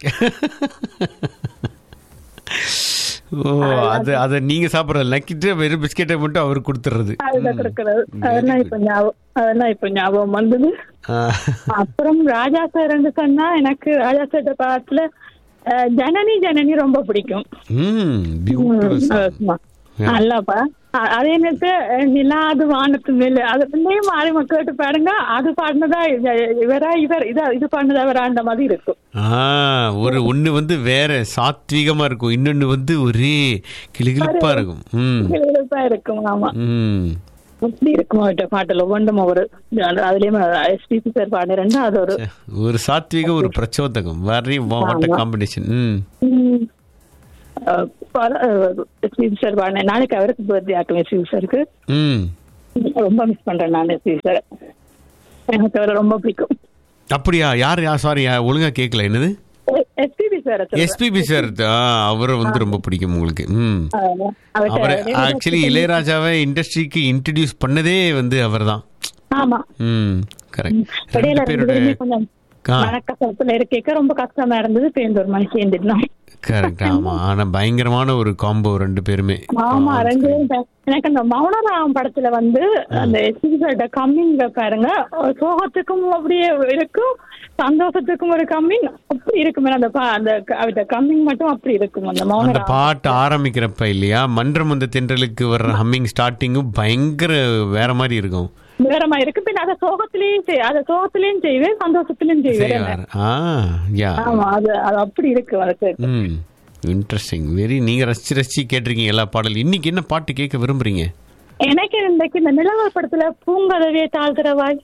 ஓ அது அதை நீங்க சாப்பிட்றது நக்கிட்டு வெறும் பிஸ்கெட்டை மட்டும் அவருக்கு கொடுத்துறது அதுதான் கொடுக்கறது அதெல்லாம் இப்ப ஞாபகம் அதெல்லாம் இப்ப ஞாபகம் வந்தது ஆ. அப்புறம் ராஜா சார் சொன்னா எனக்கு ராஜா சார் பாட்டுல அஹ், ஜனனி ஜனனி ரொம்ப பிடிக்கும் ம் பியூட்டிஃபுல் சாங் ஆமா. நல்லாப்பா அ- அதே நேரத்து அஹ், நிலா அது வானத்து மேல அது ரெண்டையும் மாறி கேட்டு பாருங்க அது பாடினதா இவ- இவரா இவர் இதா இது பாடினதா இவரா அந்த மாதிரி இருக்கும் ஆ ஒரு ஒண்ணு வந்து வேற சாத்வீகமா இருக்கும் இன்னொன்னு வந்து ஒரே கிளுகிளுப்பா இருக்கும் ம் இழுப்பா இருக்கும் ஆமா ம் அப்படி இருக்கும் அவர்கிட்ட பாட்டுல ஒன்றும் ஒரு அதுலயும் எஸ்பிபி சார் பாடு ரெண்டு அது ஒரு ச்சே, ஒரு சாத்வீக ஒரு பிரச்சோதகம் வெரி வாட் ஆமா. காம்பினேஷன் ம் ம், அஹ், பல எஸ்பிபி சார் பாடினேன் நாளைக்கு அவருக்கு பர்த்டே ஆக்கும் எஸ்பிபி சாருக்கு ம் ரொம்ப மிஸ் பண்றேன் நான் எஸ்பிபி சார் எனக்கு அவரை ரொம்ப பிடிக்கும் அப்படியா யார் யார் சாரி ஒழுங்கா கேட்கல என்னது எஸ்பிபி சார் எஸ்பிபி சார் அவரை வந்து ரொம்ப பிடிக்கும் உங்களுக்கு ம் அவர் ஆக்சுவலி இளையராஜாவை இண்டஸ்ட்ரிக்கு இன்ட்ரடியூஸ் பண்ணதே வந்து அவர்தான் ஆமா ம் கரெக்ட் ரெண்டு இடையில ரெண்டு பேரோட பேருமே கொஞ்சம் ஆ. மனக்கசப்புல இருக்க ரொம்ப கஷ்டமா இருந்தது பேருந்து ஒரு மணி சேர்ந்துட்டோம் கரெக்ட் ஆமா ஆனா பயங்கரமான ஒரு காம்போ ரெண்டு பேருமே ஆமா ரெண்டு பேரும் பே- எனக்கு அந்த மௌனராம் படத்துல வந்து அந்த எஸ்பிசோட கம்மிங்க பாருங்க ஒரு சோகத்துக்கும் அப்படியே இருக்கும் சந்தோஷத்துக்கும் ஒரு கம்மிங் அப்படி இருக்கும் அந்த பா- அந்த க- அந்த கம்மிங் மட்டும் அப்படி இருக்கும் அந்த அந்த மௌனராம் பாட்டு ஆரம்பிக்கிறப்ப இல்லையா மன்றம் அந்த தென்றலுக்கு வர்ற ஹம்மிங் ஸ்டார்டிங்கும் பயங்கர வேற மாதிரி இருக்கும் வேறமா இருக்கு பின்ன அதை சோகத்திலயும் செய் அதை சோகத்திலயும் செய்வேன் சந்தோஷத்திலயும் செய்வேன் செய்வார் ஆ யா ஆமா அது அது அப்படி இருக்கு அதுக்கு ம் இன்ட்ரெஸ்டிங் வெரி நீங்க ரசிச்சு ரசிச்சு கேட்டிருக்கீங்க எல்லா பாடல் இன்னைக்கு என்ன பாட்டு கேட்க விரும்புறீங்க எனக்கு இன்றைக்கு இந்த நிலவர் படத்துல பூங்கதவே தாழ்கிறவாய்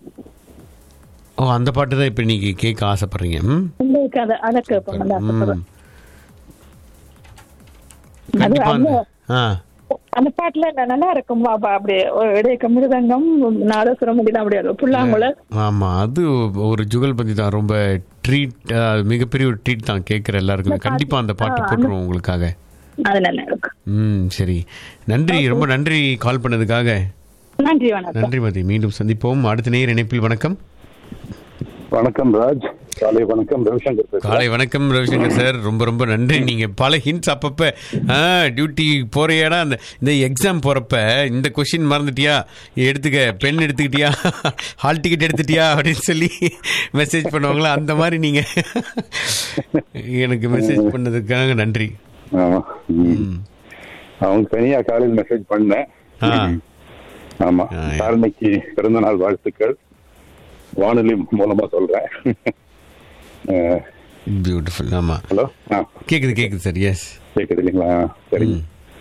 ஓ அந்த பாட்டு தான் இப்போ நீங்க கேட்க ஆசைப்படுறீங்க ம் உங்களுக்கு அதை அதை கேட்போம் அந்த ம் ஆசைப்படுறேன். அது கண்டிப்பா அந்த அந்த- ஆ அந்த பாட்டுல ந- நல்லா இருக்கும் பாப்பா அப்படியே ஒரு இடையக்க மிருதங்கம் நாதசுரம் அப்படிலாம் அப்படியே இருக்கும். புல்லாங்குழல் ஆமா அது ஒரு ஜுகல்பந்தி தான் ரொம்ப ட்ரீட் மிகப்பெரிய ஒரு ட்ரீட் தான் கேட்குற எல்லாருக்குமே கண்டிப்பா அந்த பாட்டு போட்டுருவோம் உங்களுக்காக அது நல்லா இருக்கும் ம் சரி நன்றி ரொம்ப நன்றி கால் பண்ணதுக்காக நன்றி வணக்கம் நன்றி மதி மீண்டும் சந்திப்போம் அடுத்த நேர் இணைப்பில் வணக்கம் வணக்கம் ராஜ் காலை வணக்கம் ரவிசங்கர் பேசுறேன். காலை வணக்கம் ரவிசங்கர் சார் ரொம்ப ரொம்ப நன்றி நீங்க பல ஹிண்ட்ஸ் அப்பப்ப டியூட்டி போறியாடா அந்த இந்த எக்ஸாம் போறப்ப இந்த கொஷின் மறந்துட்டியா எடுத்துக்க பென் எடுத்துக்கிட்டியா ஹால் டிக்கெட் எடுத்துட்டியா அப்படின்னு சொல்லி மெசேஜ் பண்ணுவாங்களா அந்த மாதிரி நீங்க எனக்கு மெசேஜ் பண்ணதுக்காக நன்றி ஆமா ம். அவங்க தனியா காலையில் மெசேஜ் பண்ணேன் ஆ. ஆமா ஆ, காரணிக்கு பிறந்த நாள் வாழ்த்துக்கள் வானொலி மூலமா சொல்றேன் பியூட்டிஃபுல் ஆமா ஹலோ ஆ கேக்குது கேக்குது சார் எஸ் கேக்குது இல்லைங்களா சரி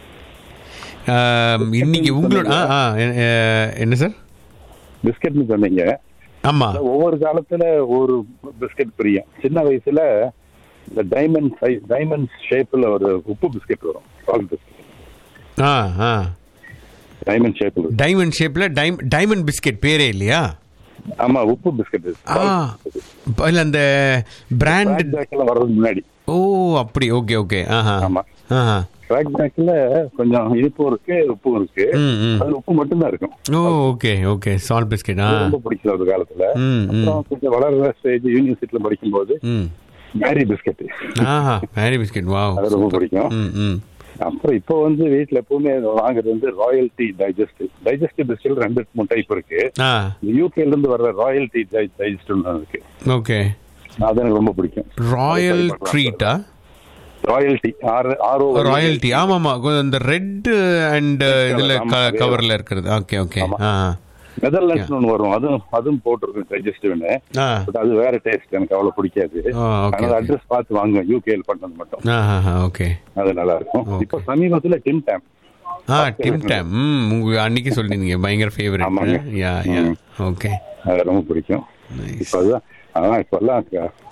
இன்னைக்கு உங்களோட ஆ ஆ எ- என்ன சார் பிஸ்கட்னு சொன்னீங்க ஆமா அதான் ஒவ்வொரு காலத்துல ஒரு பிஸ்கட் பிரியம் சின்ன வயசுல இந்த டைமண்ட் சைஸ் டைமண்ட் ஷேப்ல ஒரு உப்பு பிஸ்கட் வரும் சால்ட் பிஸ்கட் ஆ ஆ டைமண்ட் ஷேப்ல டைமண்ட் ஷேப்ல டைமண்ட் பிஸ்கெட் பேரே இல்லையா ஆமா உப்பு பிஸ்கட் ஆ இல்ல அந்த பிராண்ட் எல்லாம் வர்றதுக்கு முன்னாடி ஓ அப்படி ஓகே ஓகே ஆஹா ஆமா ஆஹா ட்ராக் பேக்ல கொஞ்சம் இனிப்பும் இருக்கு உப்பும் இருக்கு ம் ம் அதுல உப்பு மட்டும்தான் இருக்கும் ஓ ஓகே ஓகே சால்ட் பிஸ்கெட் ஆ அது ரொம்ப பிடிச்சது ஒரு காலத்துல ம் ம் அப்புறம் கொஞ்சம் வளர்ற ஸ்டேஜ் யூனிவர்சிட்டில படிக்கும்போது ம் மேரி பிஸ்கட் ஆஹா மேரி பிஸ்கெட் வாவ் அது ரொம்ப பிடிக்கும் ம் ம் அப்புறம் இப்போ வந்து வீட்ல எப்பவுமே வாங்குறது வந்து ராயல்டி டைஜஸ்டிவ் டைஜஸ்டிவ் பிஸ்கட் ரெண்டு மூணு டைப் இருக்கு ஆ யூகேல இருந்து வர்ற ராயல்டி டைஜஸ்டிவ் இருக்கு ஓகே அது எனக்கு ரொம்ப பிடிக்கும் ராயல் ட்ரீட்டா ராயல்டி ஆர் ஆர்ஓ ராயல்டி ஆமா ஆமா கொஞ்சம் இந்த ரெட் அண்ட் இதுல ஆமா, அதே கவர்ல இருக்கிறது ஓகே ஓகே ஆமா. ஆ நெதர்லாண்ட்ஸ் ஒன்று வரும் அதுவும் அதுவும் போட்டிருக்கும் டைஜஸ்டிவ்னு ஆ பட் அது வேற டேஸ்ட் எனக்கு அவ்வளவு பிடிக்காது ஆ ஓகே அதனால அட்ரஸ் பார்த்து வாங்க யூகேல பண்ணது மட்டும் ஆ ஓகே அது நல்லா இருக்கும் Okay. இப்போ சமீபத்துல டிம் டேம் ஆ டிம் டேம் ம் உங்க அன்னைக்கு சொல்லிருந்தீங்க பயங்கர ஃபேவரட் ஆமாங்க. யா யா ம். ஓகே அது ரொம்ப பிடிக்கும் Nice. இப்போ அதுதான் அதான் இப்பெல்லாம் க-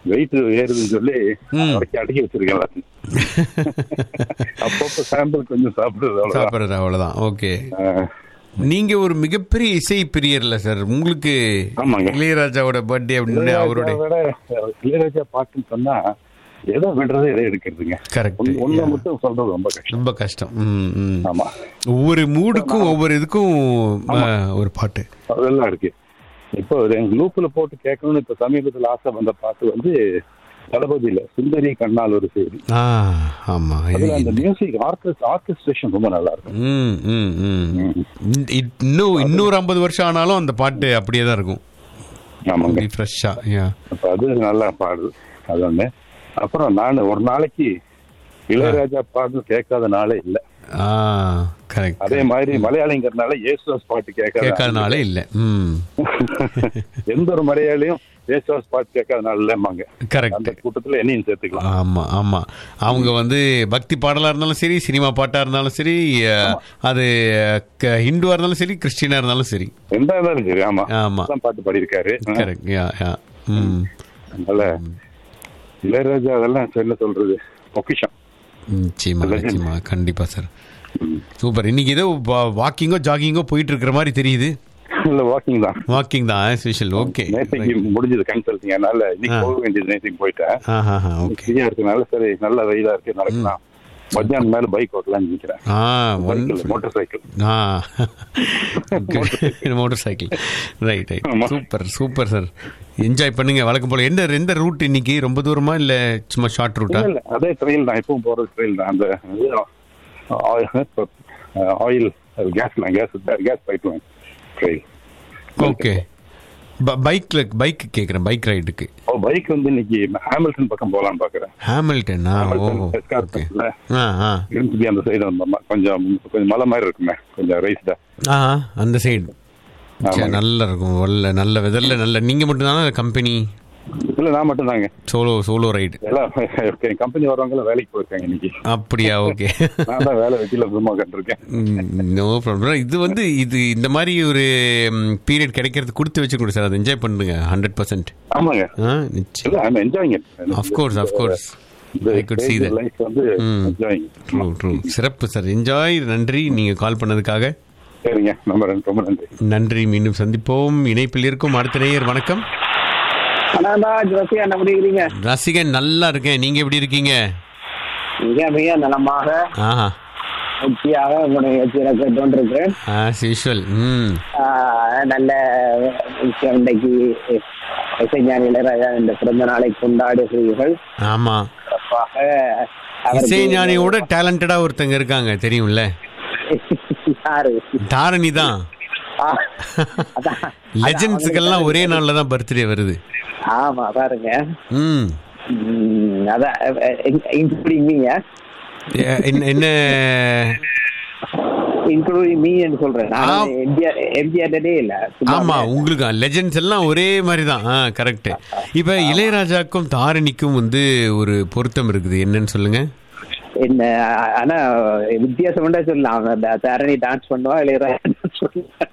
வெயிட் ஏறுதுன்னு சொல்லி ம். அடக்கி அடக்கி வச்சிருக்கேன் எல்லாத்தையும் அப்பப்போ சாம்பிள் கொஞ்சம் சாப்பிடுறது அவ்வளவுதான் சாப்பிட்றது அவ்வளவுதான் ஓகே ஆஹ், நீங்க ஒரு மிகப்பெரிய இசை பிரியர்ல சார் உங்களுக்கு ஆமாங்க. இளையராஜாவோட பர்த்டே அப்படின்னு அவருடைய இளையராஜாவை விட இளையராஜா பாட்டுன்னு சொன்னா எதை விடுறது எதை எடுக்கிறதுங்க Correct. ஒண்ணு- ஒண்ணை Yeah. மட்டும் சொல்றது ரொம்ப கஷ்டம் ரொம்ப கஷ்டம் ம், ம். ஆமா ஒவ்வொரு மூடுக்கும் ஒவ்வொரு இதுக்கும் ஆ, ஒரு பாட்டு அதெல்லாம் இருக்கு இப்போ ஒரு எங்க லூப்ல போட்டு கேட்கணும்னு இப்ப சமீபத்துல ஆசை வந்த பாட்டு வந்து தளபதியில சுந்தரி கண்ணால் ஒரு செய்தி ஆ ஆமா இது அதுல அந்த மியூசிக் ஆர்கெஸ்ட் ஆர்கெஸ்ட்ரேஷன் ரொம்ப நல்லா இருக்கும் ம், ம், ம். இ- இன்னும் இன்னொரு ஐம்பது வருஷம் ஆனாலும் அந்த பாட்டு அப்படியே தான் இருக்கும் ஆமாங்க ஃப்ரெஷ்ஷா யா அப்ப அது நல்லா பாடுது அது ஒண்ணு அப்புறம் நான் ஒரு நாளைக்கு இளையராஜா பாட்டு கேட்காத நாளே இல்ல ஆ கரெக்ட் அதே மாதிரி மலையாளிங்கிறதுனால இயேசுதாஸ் பாட்டு கேட்காத கேட்காதனால இல்ல ம் எந்த ஒரு மலையாளியும் இயேசுதாஸ் பாட்டு கேட்காத நாள் இல்லம்மாங்க அந்த கரெக்ட் கூட்டத்துல என்னையும் சேர்த்துக்கலாம் ஆமா ஆமா அவங்க வந்து பக்தி பாடலா இருந்தாலும் சரி சினிமா பாட்டா இருந்தாலும் சரி அஹ், அது க- ஹிந்துவா இருந்தாலும் சரி கிறிஸ்டினா இருந்தாலும் சரி எந்த இருந்தாலும் சரி ஆமா ஆமா. அதான் பாட்டு பாடியிருக்காரு கரெக்ட் யா யா ம் அதனால இளையராஜா அதெல்லாம் என்ன சொல்றது பொக்கிஷம் நிச்சயமா நிச்சயமா கண்டிப்பா சார் சூப்பர் இன்னைக்கு ஏதோ வாக்கிங்கோ ஜாகிங்கோ போயிட்டு இருக்கிற மாதிரி தெரியுது இல்ல வாக்கிங் தான் வாக்கிங் தான் ஸ்பெஷல் ஓகே நேற்றுக்கு முடிஞ்சது கன்சல்டிங் அதனால இன்னைக்கு ஆ. போக வேண்டியது நேற்றுக்கு போயிட்டேன் ஆஹா ஓகே ஃப்ரீயா இருக்கனால சரி நல்ல வெயிலா இருக்கு நடக்கலாம் மத்தியானம் மேல பைக் ஓட்டலாம்னு நினைக்கிறேன் ஆ ஒன் மோட்டார் சைக்கிள் ஆ மோட்டார் சைக்கிள் ரைட் ரைட் ஆமா. சூப்பர் சூப்பர் சார் என்ஜாய் பண்ணுங்க வழக்கம் போல எந்த எந்த ரூட் இன்னைக்கு ரொம்ப தூரமா இல்ல சும்மா ஷார்ட் ரூட்டா இல்ல இல்ல அதே ட்ரெயில் தான் எப்பவும் போறது ட்ரெயில் தான் அந்த oil gas line gas gas pipe line trail okay பைக்ல பைக் கேக்குறேன் பைக் ரைடுக்கு ஓ பைக் வந்து இன்னைக்கு ஹாமில்டன் பக்கம் போலாம்னு பாக்குறேன் ஹாமில்டனா ஓ ஹாமில்டன் ஓகே எஸ்கார்ட்ல ஆ ஆ இருந்து அந்த சைடு வந்தோம்னா கொஞ்சம் கொஞ்சம் மலை மாதிரி இருக்குமே கொஞ்சம் ரைஸ்டா ஆ அந்த சைடு ஆமாங்க. நல்லா இருக்கும் நல்ல நல்ல வெதர்ல நல்ல நீங்க மட்டும் தானே கம்பெனி இல்ல நான் மட்டும் தாங்க சோலோ சோலோ ரைடு எல்லாம் கம்பெனி வரவங்க எல்லாம் வேலைக்கு போயிருக்காங்க இன்னைக்கு அப்படியா ஓகே நான் தான் வேலை வெட்டியில சும்மா கண்டிருக்கேன் நோ ப்ராப்ளம் இது வந்து இது இந்த மாதிரி ஒரு பீரியட் கிடைக்கிறது கொடுத்து வச்சு கொடு சார் அதை என்ஜாய் பண்ணுங்க ஹண்ட்ரட் பர்சன்ட் ஆமாங்க ஆ நிச்சயம் இல்ல I'm enjoying Of course, of course. I could see that. Life வந்து ம். என்ஜாயிங் ட்ரூ ட்ரூ சிறப்பு சார் என்ஜாய் நன்றி நீங்கள் கால் பண்ணதுக்காக சரிங்க ரொம்ப நன்றி, ரொம்ப நன்றி நன்றி மீண்டும் சந்திப்போம் இணைப்பில் இருக்கும் அடுத்த நேயர் வணக்கம் அண்ணாஜ் ரசிகா என்ன பண்ணிக்கிறீங்க ரசிகன் நல்லா இருக்கேன் நீங்க எப்படி இருக்கீங்க மிக மிக நலமாக ஆஹா உச்சியாக உங்களுடைய நிகழ்ச்சியில கேட்டுருக்கிறேன் ஆஸ் யூஷுவல் ம் நல்ல விஷயம் இன்றைக்கு இசைஞானி இளையராஜா இந்த பிறந்த நாளை கொண்டாடுகிறீர்கள் ஆமா சிறப்பாக அவருக்கு- இசைஞானியோட டேலண்டடா ஒருத்தங்க இருக்காங்க தெரியும்ல யாரு தாரணி தான் ஆ, அதான். லெஜண்ட்ஸுக்கெல்லாம் ஒரே நாள்ல தான் பர்த்டே வருது ஆமா பாருங்க ம் ம், அதான் இன்க்ளூடிங் மீங்க எ- என்ன- என்ன இன்க்ளூடிங் மீன்னு சொல்றேன் நான் ஆம். எம்ஜிஆர் எம்ஜிஆர் இல்ல சும்மா ஆமா உங்களுக்கு லெஜெண்ட்ஸ் எல்லாம் ஒரே மாதிரி தான் ஆ கரெக்ட் இப்ப இளையராஜாக்கும் தாரணிக்கும் வந்து ஒரு பொருத்தம் இருக்குது என்னன்னு சொல்லுங்க என்ன ஆனா வித்தியாசம் உண்டா சொல்லலாம் அந்த தரணி டான்ஸ் பண்ணுவா இளையராஜா dance பண்ணுவா.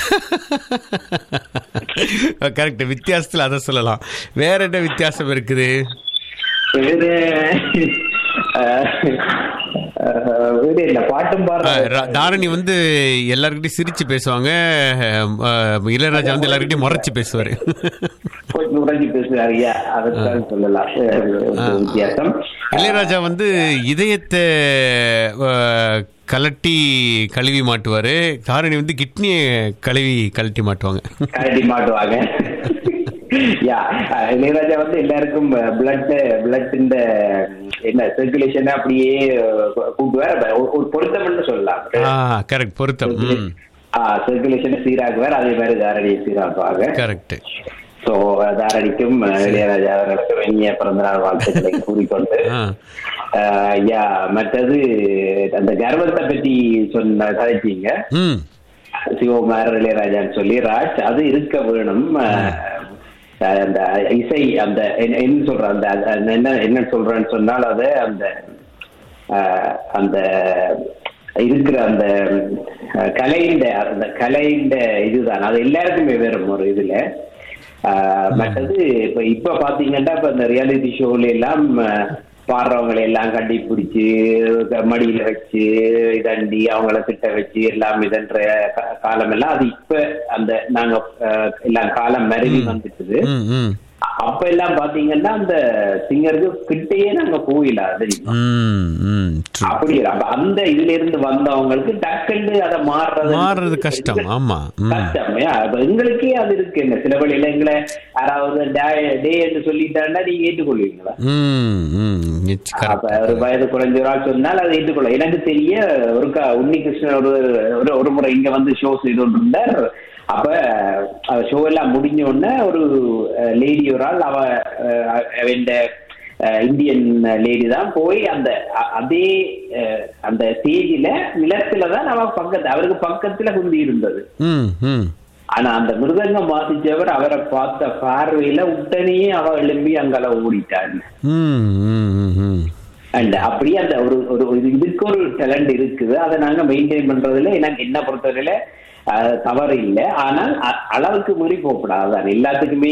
கரெக்ட் வித்தியாசத்துல அதை சொல்லலாம் வேற என்ன வித்தியாசம் இருக்குது வேறு அஹ், அஹ், வேறு இல்ல பாட்டும் ஆ, பாடுற ரா- தாரணி வந்து எல்லாருக்கிட்டையும் சிரிச்சு பேசுவாங்க ஆ, இளையராஜா வந்து எல்லாருக்கிட்டையும் முறைச்சு பேசுவாரு கொஞ்சம் உடஞ்சி பேசுறாரு ஐயா அதைத்தான் சொல்லலாம் அஹ், ஒரு வித்தியாசம் இளையராஜா வந்து இதயத்தை ஆ, கலட்டி கழுவி மாட்டுவாரு தாரணி வந்து கிட்னியை கழுவி கழட்டி மாட்டுவாங்க கரடி மாட்டுவாங்க யா அஹ், இளையராஜா வந்து எல்லாருக்கும் பிளட் பிளட் இந்த என்ன சர்க்குலேஷன் அப்படியே அஹ், கூட்டுவார் அப்ப ஒரு- ஒரு பொருத்தம்னு சொல்லலாம் ஆ கரெக்ட் பொருத்தம் ம் சர்க்குலேஷன் சீராக்குவார் அதே மாதிரி தாரடியை சீராக்குவாங்க கரெக்ட் ஸோ தாரடிக்கும் அஹ், இளையராஜா அவர்களுக்கு இனிய பிறந்தநாள் வாழ்த்துக்களை கூறிக்கொண்டு ஆ அஹ், ஐயா மற்றது அந்த கர்வத்தை பற்றி சொன்ன கதைச்சிங்க ம் சிவகுமார் இளையராஜான்னு சொல்லி ராஜ் அது இருக்க வேணும் அஹ், அந்த இசை அந்த என்ன- என்ன சொல்ற அந்த அந்த என்ன என்ன சொல்றேன்னு சொன்னால் அது அந்த அஹ், அந்த இருக்கிற அந்த அஹ், கலையின் அந்த கலையின் இதுதான் அது எல்லாருக்குமே வரும் ஒரு இதுல ஆஹ், மற்றது இப்ப இப்ப பாத்தீங்கன்னா இப்ப இந்த ரியாலிட்டி ஷோல எல்லாம் ஆஹ், பாடுறவங்களை எல்லாம் கட்டி பிடிச்சி மடியில வச்சு இதண்டி அவங்கள திட்ட வச்சு எல்லாம் இதன்ற கா- காலம் எல்லாம் அது இப்ப அந்த நாங்க ஆஹ், எல்லாம் காலம் மருவி வந்துட்டுது ம் ம் அப்ப எல்லாம் பாத்தீங்கன்னா அந்த சிங்கருக்கு கிட்டேயே நாங்க போயில தெரியுமா ம் ம் true. அப்படி அப்ப அந்த இதுல இருந்து வந்தவங்களுக்கு டக்குன்னு அதை மாறுறது மாறுறது கஷ்டம் ஆமா ம் கஷ்டம் ஏன், அப்ப எங்களுக்கே அது இருக்கு என்ன சில வழியில எங்களை யாராவது டே என்று சொல்லிட்டாண்டா நீங்க ஏற்றுக்கொள்வீங்களா ம் ம் it's correct. அப்ப ஒரு வயது குறைஞ்ச ஒரு ஆள் சொன்னால் அதை ஏற்றுக்கொள்ள எனக்கு தெரிய ஒரு க- உன்னிகிருஷ்ணன் ஒரு ஒரு- ஒரு முறை இங்க வந்து ஷோ செய்து கொண்டிருந்தார் அப்ப ஷோ எல்லாம் முடிஞ்ச உடனே ஒரு லேடி ஒரு ஆள் அவ அஹ், அவன் இந்தியன் லேடி தான் போய் அந்த அ- அதே அஹ், அந்த ஸ்டேஜில நிலத்துல தான் அவ பக்கத்து அவருக்கு பக்கத்துல குந்தி இருந்தது ம் ம் ஆனா அந்த மிருதங்கம் வாசிச்சவர் அவரை பார்த்த பார்வையில உடனே அவ எழும்பி அங்கால ஓடிட்டான் ம் ம் ம் ம் அண்ட் அப்படியே அந்த ஒரு ஒரு ஒரு இதுக்கு ஒரு டேலண்ட் இருக்குது அதை நாங்க மெயின்டைன் பண்றதுல எனக்கு என்ன பொறுத்தவரையில அஹ், தவறு இல்லை ஆனால் அ- அளவுக்கு மீறி போகக்கூடாது அதான் எல்லாத்துக்குமே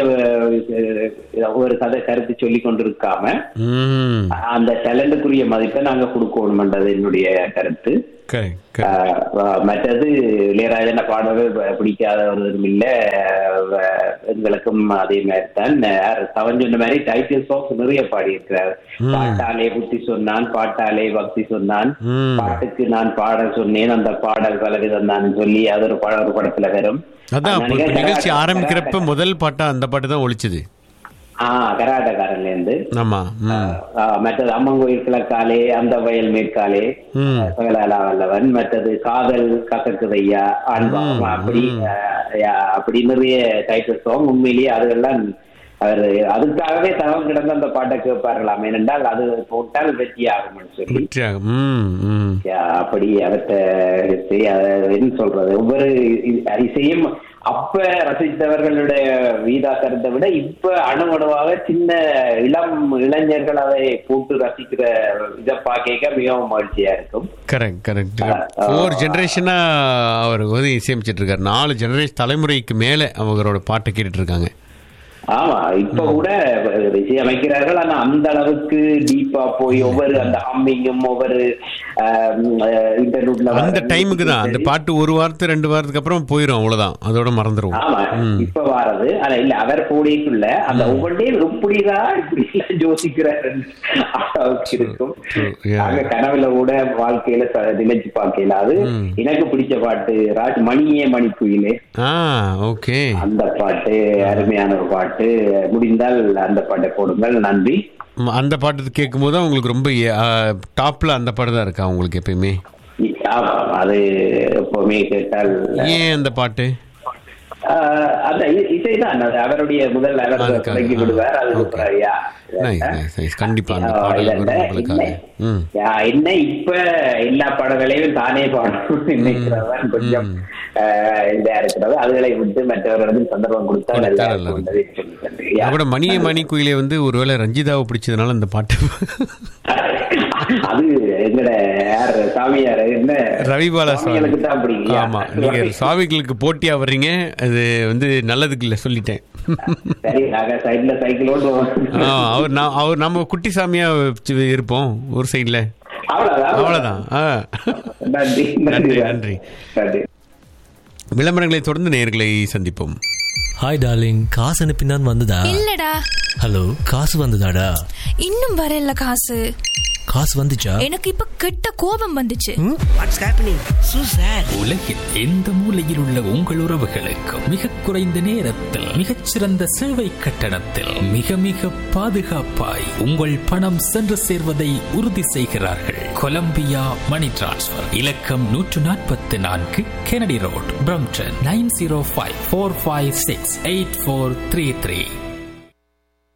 அஹ், ஒரு கதை கருத்து சொல்லி கொண்டிருக்காம ம் அந்த டேலண்ட்டுக்குரிய மதிப்பை நாங்க கொடுக்கணும்ன்றது என்னுடைய கருத்து கரெக்ட் கரெக்ட் ஆஹ் ஆஹ் மற்றது இளையராஜன பாடவே ப- பிடிக்காதவர்களும் இல்ல ஆஹ் எங்களுக்கும் அதே மாதிரி தான் அவன் சொன்ன மாதிரி டைட்டில் சாங்ஸ் நிறைய பாடியிருக்கிறார் பாட்டாலே புத்தி சொன்னான் பாட்டாலே பக்தி சொன்னான் ம். பாட்டுக்கு நான் பாடல் சொன்னேன் அந்த பாடல் பலவிதம் தான் சொல்லி அது ஒரு பட ஒரு படத்துல வரும் அதான் அப்போ நினைக்கிறேன் இப்ப நிகழ்ச்சி கராட்டே- ஆரம்பிக்கிறப்ப முதல் பாட்டா அந்த பாட்டு தான் ஒழிச்சுது ஆஹ் கராட்டக்காரன்ல இருந்து ஆமா ம் ஆஹ் மற்றது அம்மங்கோயில் கிழக்காலே அந்த வயல் மேற்காலே ம். பகலாலா வல்லவன் மற்றது காதல் கசக்குதையா அன்பாம் அப்படி ஆஹ் யா- அப்படி நிறைய டைட்டில் சாங் உண்மையிலேயே அதெல்லாம் அவர் அதுக்காகவே தவம் கிடந்து அந்த பாட்டை கேட்பார்களாம் ஏனென்றால் அது போட்டால் வெற்றி ஆகும்னு சொல்லி வெற்றியாகும் ம் ம் யா, அப்படி அவர்கிட்ட சரி, அத என்ன சொல்றது ஒவ்வொரு இ- இசையும் அப்ப ரசித்தவர்களுடைய வீதாசரத்தை விட இப்ப அணுவணுவாக சின்ன இளம் இளைஞர்கள் அதை போட்டு ரசிக்கிற இதை பார்க்க மிகவும் மகிழ்ச்சியா இருக்கும் கரெக்ட் கரெக்ட் ஃபோர் ஜெனரேஷனா அவர் வந்து இசையமைச்சிட்டு இருக்காரு நாலு ஜெனரேஷன் தலைமுறைக்கு மேல அவரோட பாட்டை கேட்டுட்டு இருக்காங்க ஆமா இப்ப கூட இசையமைக்கிறார்கள் ஆனா அந்த அளவுக்கு டீப்பா போய் ஒவ்வொரு அந்த ஹம்மிங்கும் ஒவ்வொரு இன்டர்நெட்ல அந்த டைமுக்கு தான் அந்த பாட்டு ஒரு வாரத்து ரெண்டு வாரத்துக்கு அப்புறம் போயிடும் அவ்வளவுதான் அதோட மறந்துடுவோம் ஆமா இப்ப வாரது ஆனா இல்ல அவர் போடிக்குள்ள அந்த ஒவ்வொன்றையும் எப்படிதான் இப்படி எல்லாம் யோசிக்கிறார் அளவுக்கு இருக்கும் true, yeah. அங்க கனவுல கூட வாழ்க்கையில ச- நினைச்சு பார்க்கல அது எனக்கு பிடிச்ச பாட்டு ராஜ் மணியே மணிக்குயிலே ஆ ஓகே அந்த பாட்டு அருமையான ஒரு பாட்டு முடிந்தால் அந்த பாட்டை போடுங்கள் நன்றி அந்த பாட்டு கேட்கும் போது உங்களுக்கு ரொம்ப டாப்ல அந்த பாட்டு தான் இருக்கா உங்களுக்கு எப்பயுமே ஆமா, அது எப்பவுமே கேட்டால் ஏன் அந்த பாட்டு ஆஹ், அந்த இ- இசைதான் அது அவருடைய முதல் அவர் அதுக்காக, தொடங்கி ஆ, விடுவார் அது okay. அப்புறம் யா, Nice, nice, nice. கண்டிப்பா அந்த ஆஹ், பாடல் இல்ல, வரும் இல்ல, உங்களுக்காக என்ன- ம் யா, என்ன இப்ப எல்லா பாடங்களையும் தானே பாடணும் நினைக்கிறவன் கொஞ்சம் ஆஹ், இதா இருக்கிறது அதுகளை விட்டு மற்றவர்களுக்கும் சந்தர்ப்பம் கொடுத்தா கொடுத்தா நல்லா நல்லா இருக்கும் என்பதை சொல்லிக்கிறேன். யா. நான் கூட மணியே மணி குயிலே வந்து ஒருவேளை ரஞ்சிதாவை பிடிச்சதுனால அந்த பாட்டு அது எங்கட யார் சாமியார் என்ன ரவிபாலா சுவாமி சாமிகளுக்கு தான் பிடிக்கும் யா. ஆமா நீங்க சுவாமிகளுக்கு போட்டியா வர்றீங்க அது வந்து நல்லதுக்கு இல்ல சொல்லிட்டேன் சரி நாங்க சைட்ல சைக்கிள் ஓட்டுவோம் ஆ, அவர் நான் அவர் நம்ம குட்டி சாமியா வச்சு இருப்போம் ஒரு சைடுல அவ்வளவுதான் அவ்வளவுதான் ஆ. நன்றி நன்றி நன்றி நன்றி விளம்பரங்களை தொடர்ந்து நேர்களை சந்திப்போம் ஹாய் டார்லிங் காசு அனுப்பினான் வந்ததா இல்லடா ஹலோ காசு வந்ததாடா இன்னும் வரல காசு காசு வந்துச்சா எனக்கு இப்ப கெட்ட கோபம் வந்துச்சு வாட்ஸ் ஹேப்பனிங் சூ சார் உலகில் எந்த மூலையில் உள்ள உங்கள் உறவுகளுக்கும் மிக குறைந்த நேரத்தில் மிகச்சிறந்த சேவை கட்டணத்தில் மிக மிக பாதுகாப்பாய் உங்கள் பணம் சென்று சேர்வதை உறுதி செய்கிறார்கள் கொலம்பியா மணி டிரான்ஸ்ஃபர் இலக்கம் நூற்று நாற்பத்தி நான்கு Kennedy road Brampton nine zero five four five six eight four three three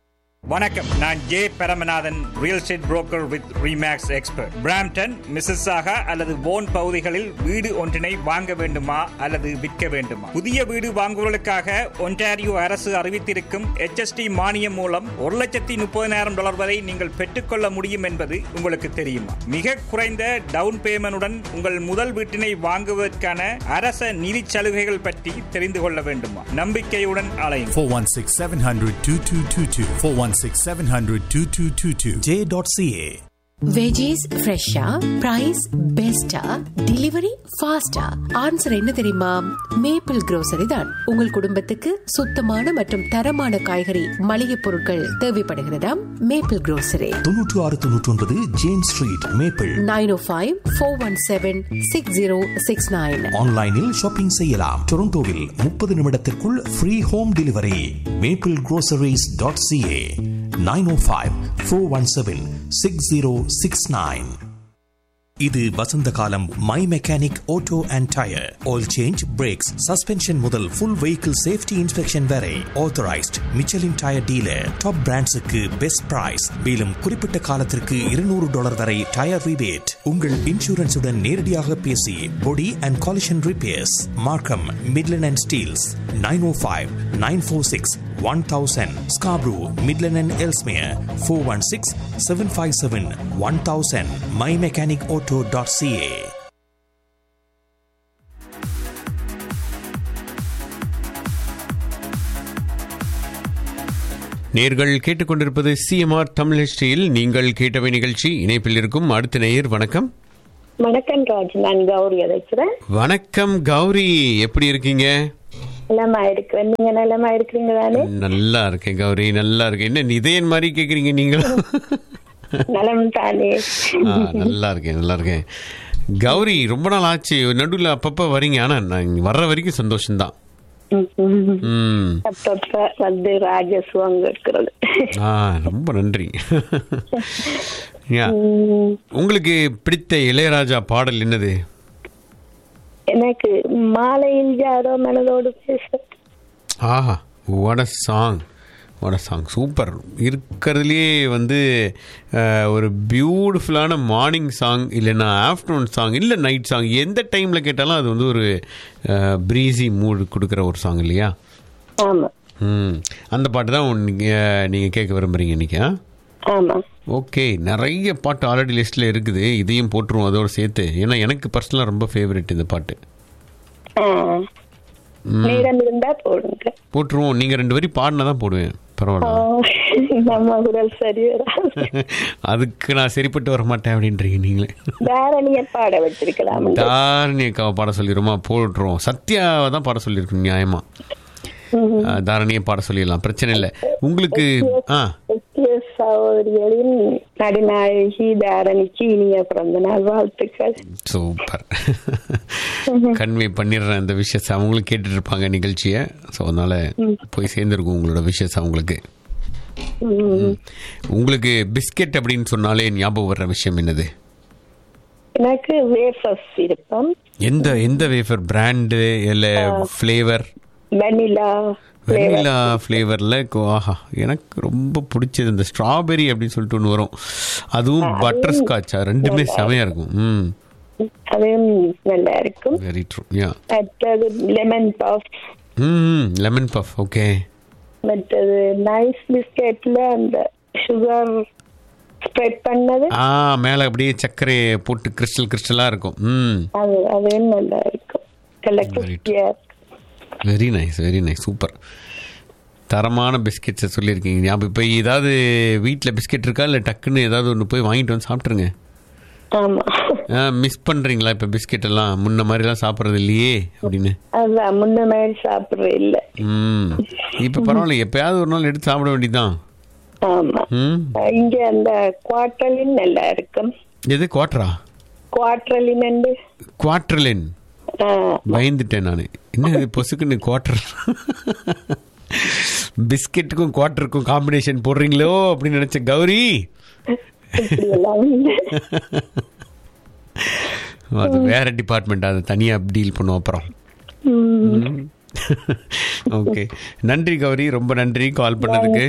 வணக்கம் நான் J Paramanathan real estate broker with ReMax expert Brampton Mississauga அல்லது போன் பகுதிகளில் வீடு ஒன்றினை வாங்க வேண்டுமா அல்லது விற்க வேண்டுமா புதிய வீடு வாங்குவதற்காக ஒன்டாரியோ அரசு அறிவித்திருக்கும் HST மானியம் மூலம் ஒரு லட்சத்தி முப்பதினாயிரம் டாலர் வரை நீங்கள் பெற்றுக்கொள்ள முடியும் என்பது உங்களுக்கு தெரியுமா மிக குறைந்த டவுன் பேமெண்டுடன் உங்கள் முதல் வீட்டினை வாங்குவதற்கான அரச நிதி சலுகைகள் பற்றி தெரிந்து கொள்ள வேண்டுமா நம்பிக்கையுடன் அலையும் 416 700 2222. 416 700 2222. J.ca. வெஜிஸ் ஃப்ரெஷ்ஷா பிரைஸ் பெஸ்டா டெலிவரி ஃபாஸ்டா ஆன்சர் என்ன தெரியுமா மேப்பிள் grocery தான் உங்கள் குடும்பத்துக்கு சுத்தமான மற்றும் தரமான காய்கறி மளிகை பொருட்கள் தேவைப்படுகிறதா மேப்பிள் grocery தொன்னூற்று ஆறு தொன்னூற்றி ஒன்பது James street Maple nine o five four one seven six zero six nine ஆன்லைனில் ஷாப்பிங் செய்யலாம் டொரண்டோவில் முப்பது நிமிடத்திற்குள் free home delivery Maple groceries.ca dot CA nine o five four one seven six zero six nine இது வசந்த காலம் my mechanic auto and tyre oil change brakes suspension முதல் full vehicle safety inspection வரை authorised Michelin tyre dealer top பிராண்ட்ஸுக்கு best price மேலும் குறிப்பிட்ட காலத்திற்கு இருநூறு டாலர் வரை டயர் ரிபேட் உங்கள் இன்சூரன்ஸுடன் நேரடியாக பேசி body and collision repairs Markham Midland and Steeles nine o five nine four six one thousand Scarborough Midland and Ellesmere four one six seven five seven one thousand my mechanic auto dot CA நேர்கள் கேட்டுக்கொண்டிருப்பது CMR Tamil ஹிஸ்டரியில் நீங்கள் கேட்டவை நிகழ்ச்சி இணைப்பில் இருக்கும் அடுத்த நேயர் வணக்கம் வணக்கம் ராஜ் நான் கௌரி அழைக்கிறேன் வணக்கம் கௌரி எப்படி இருக்கீங்க நலமா இருக்கிறேன் நீங்க நலமா இருக்கிறீங்க தானே நல்லா இருக்கேன் கௌரி நல்லா இருக்கேன் என்ன இதயன் மாதிரி கேக்குறீங்க நீங்களும் நலம் தானே ஆ, நல்லா இருக்கேன் நல்லா இருக்கேன் கௌரி ரொம்ப நாள் ஆச்சு நடுவில் அப்பப்போ வரீங்க ஆனா நான் வர்ற வரைக்கும் சந்தோஷம்தான் ம் அப்பப்ப வந்து ராஜசுவம் இருக்கிறது ஆ ரொம்ப நன்றி யா. உங்களுக்கு பிடித்த இளையராஜா பாடல் என்னது எனக்கு மாலையில் யாரோ மனதோடு பேச ஆஹா வட சாங் வட சாங் சூப்பர் இருக்கிறதுலே வந்து அஹ், ஒரு பியூட்டிஃபுல்லான மார்னிங் சாங் இல்லைன்னா ஆஃப்டர்நூன் சாங் இல்லை நைட் சாங் எந்த டைமில் கேட்டாலும் அது வந்து ஒரு ப்ரீஸி மூடு கொடுக்குற ஒரு சாங் இல்லையா ஆமா ம் அந்த பாட்டு தான் நீங்கள் நீங்கள் கேட்க விரும்புகிறீங்க இன்றைக்கி ஆ ஆமா ஓகே நிறைய பாட்டு ஆல்ரெடி லிஸ்ட்டில் இருக்குது இதையும் போட்டுருவோம் அதோட சேர்த்து ஏன்னா எனக்கு பர்சனலாக ரொம்ப ஃபேவரட் இந்த பாட்டு ஆ. ம். நேரம் இருந்தா போடுங்க போட்டுருவோம் நீங்கள் ரெண்டு வரி பாடினா தான் போடுவேன் பரவாயில்ல ஆ, நம்ம குரல் சரி வராது அதுக்கு நான் சரிப்பட்டு வர மாட்டேன் அப்படின்றீங்க நீங்களே தாரணிய பாட வச்சிருக்கலாம் தாரணி அக்காவை பாட சொல்லிடுமா போட்டுருவோம் சத்யாவை தான் பாட சொல்லியிருக்கோம் நியாயமா அஹ், தாரணியை பாட சொல்லிடலாம் பிரச்சனை இல்லை உங்களுக்கு ஆ முக்கிய சகோதரிகளின் நடுநாயகி தாரணிக்கு இனிய பிறந்த நாள் வாழ்த்துக்கள் சூப்பர் கன்வே பண்ணிடுறேன் அந்த விஷயத்தை அவங்களும் கேட்டுட்டு இருப்பாங்க நிகழ்ச்சியை ஸோ அதனால போய் சேர்ந்துருக்கும் உங்களோட விஷயத்தை அவங்களுக்கு ம். உங்களுக்கு பிஸ்கெட் அப்படின்னு சொன்னாலே ஞாபகம் வர்ற விஷயம் என்னது எனக்கு வேஃபர்ஸ் விருப்பம் எந்த எந்த வேஃபர் பிராண்டு இல்லை ஃப்ளேவர் வெனிலா வெனிலா ஃப்ளேவரில் ஆஹா எனக்கு ரொம்ப பிடிச்சது இந்த ஸ்ட்ராபெரி அப்படின்னு சொல்லிட்டு ஒன்று வரும் அதுவும் பட்டர் ஸ்காட்சா ரெண்டுமே செமையாக இருக்கும் ம் அதுவும் நல்லா இருக்கும் வெரி ட்ரூ யா மற்றது லெமன் பஃப் ம் லெமன் பஃப் ஓகே மற்றது நைஸ் பிஸ்கெட்ல அந்த சுகர் ஸ்ப்ரெட் பண்ணது ஆ மேலே அப்படியே சர்க்கரையை போட்டு கிறிஸ்டல் கிறிஸ்டலாக இருக்கும் ம் அது அதுவும் நல்லா இருக்கும் நல்லா கிறிஸ்பியா very nice very nice super தரமான பிஸ்கெட்ஸை சொல்லியிருக்கீங்க ஞாபகம் இப்போ ஏதாவது வீட்டில் பிஸ்கெட் இருக்கா இல்லை டக்குன்னு ஏதாவது ஒன்று போய் வாங்கிட்டு வந்து சாப்பிட்ருங்க ஆமா மிஸ் பண்ணுறீங்களா இப்போ பிஸ்கெட் எல்லாம் முன்ன மாதிரிலாம் சாப்பிட்றது இல்லையே அப்படின்னு அதான் முன்ன மாதிரி சாப்பிடுறது இல்ல ம் இப்போ பரவாயில்ல எப்பயாவது ஒரு நாள் எடுத்து சாப்பிட வேண்டியதுதான் ஆமா ம் இங்க அந்த குவார்டலின் நல்லா இருக்கும் எது குவாட்ரா குவார்டலின் குவாட்ரலின் பயந்துட்டேன் நான் என்ன இது பொசுக்குன்னு குவார்டர் பிஸ்கெட்டுக்கும் குவார்டருக்கும் காம்பினேஷன் போடுறீங்களோ அப்படின்னு நினைச்ச கௌரி அது வேற டிபார்ட்மெண்ட் அது தனியா டீல் பண்ணுவோம் அப்புறம் ஓகே நன்றி கௌரி ரொம்ப நன்றி கால் பண்ணதுக்கு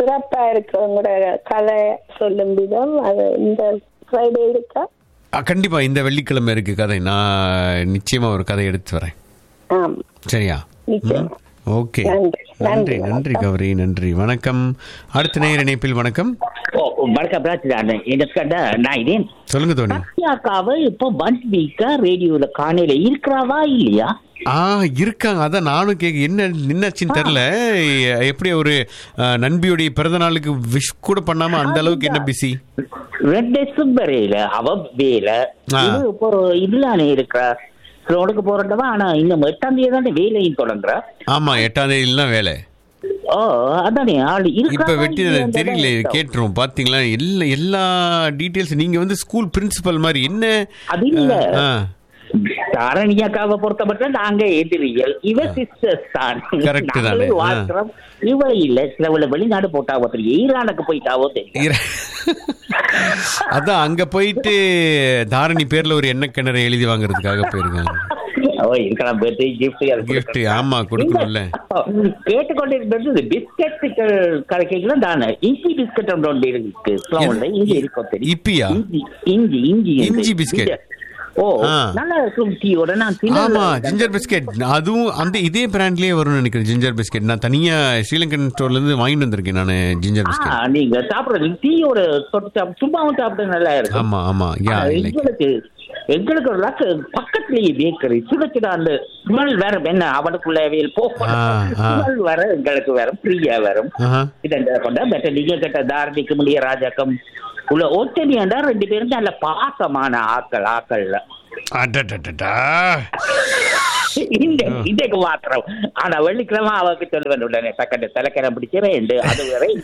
சிறப்பா இருக்கு உங்களோட கதை சொல்லும் விதம் அது இந்த ஃப்ரைடே இருக்கா ஆ, கண்டிப்பா இந்த வெள்ளிக்கிழமை இருக்கு கதை நான் நிச்சயமா ஒரு கதை எடுத்து வரேன் ஆம் சரியா நிச்சயம். ஓகே நன்றி. நன்றி நன்றி, நன்றி கௌரி நன்றி வணக்கம் அடுத்த நேர இணைப்பில் வணக்கம் ஓ வணக்கம் ராஜ் எனக்கு நான் இதேன் சொல்லுங்க தோனி சத்யாக்காவை இப்போ ஒன் வீக்கா ரேடியோல காணையில இருக்கிறாவா இல்லையா ஆ இருக்காங்க அதான் நானும் கேட்க என்ன நின்னாச்சுன்னு தெரியல எப்படி ஒரு ஆ, நண்பியுடைய பிறந்த நாளுக்கு விஷ் கூட பண்ணாம அந்த அளவுக்கு என்ன பிஸி ரெண்டு சுப்பரையில அவ வேல ஆ. இது இப்போ ஒரு இதுலானே இருக்கிறா ரோடுக்கு போறதவா ஆனா இன்னும் எட்டாம் தேதி தானே வேலையும் தொடங்குறா ஆமா எட்டாம் தேதியிலாம் வேலை ஓ அதானே ஆள் இப்ப இருக்கா வெட்டி தெரியல கேட்டுரும் பாத்தீங்களா எல்லா எல்லா டீடைல்ஸ் நீங்க வந்து ஸ்கூல் பிரின்சிபல் மாதிரி என்ன அது இல்ல. ஆ, தாரணியாக்காவை பொறுத்த மட்டும் நாங்க எதிரிகள் இவ சிஸ்டர்ஸ் தான் Correct தானே. நாங்களும் ஆ. வாழ்க்கிறோம் இவ இல்ல சிலவுல வெளிநாடு போட்டாவோ தெரியும் ஈரானுக்கு போயிட்டாவோ தெரியும் இர- அதான் அங்க போயிட்டு தாரணி பேர்ல ஒரு எண்ணெய் கிணறு எழுதி வாங்குறதுக்காக போயிருக்காங்க ஓ இருக்கலாம் பர்த்டே கிஃப்ட் கிஃப்ட் ஆமா கொடுக்கணும்ல கேட்டுக்கொண்டிருந்தது பிஸ்கெட்டுகள் கிடைக்கல தானே இஞ்சி பிஸ்கட் ஒன்று இருக்கு ஸ்லோன்ல இஞ்சி இருக்கும் தெரியும் இப்பியா இஞ்சி இஞ்சி இஞ்சி இஞ்சி பிஸ்கட் ஓ ஆ. நல்லா இருக்கும் டீயோட நான் தின்னல. ஆமா ஜிஞ்சர் பிஸ்கெட் அதுவும் அந்த இதே பிராண்ட்லயே வரும்னு நினைக்கிறேன் ஜிஞ்சர் பிஸ்கெட் நான் தனியா ஸ்ரீலங்கன் ஸ்டோர்ல இருந்து வாங்கிட்டு வந்திருக்கேன் நான் ஜிஞ்சர் ஆ, பிஸ்கெட் நீங்க சாப்பிடுறது டீயோட தொட்டு சாப்பிட்டு சும்மாவும் சாப்பிட நல்லா இருக்கும் ஆமா ஆமா யா ஆனா, லைக் எங்களுக்கு எங்களுக்கு ஒரு லக்கு பக்கத்துலயே பேக்கரி சுட சுட அந்த ஸ்மெல் வேற என்ன அவனுக்குள்ள வேல் போகணும் ஆ, ஆ. ஸ்மெல் வர எங்களுக்கு வரும் ஃப்ரீயா வரும் ஆஹா. இதை கொண்ட பெட்ட நீங்க கேட்ட தாரணிக்கு முடிய ராஜாக்கம் உள்ள ஒத்தனியாண்டா ரெண்டு பேரும் நல்ல பாசமான ஆக்கள் ஆக்கள்ல அடடடடா. இந்த இதுக்கு மாத்திரம் ஆனா வெள்ளிக்கிழமை அவருக்கு சொல்லுவேன் உடனே சக்கண்டு தலைக்கரம் பிடிக்கிறேன் அது வேற இந்த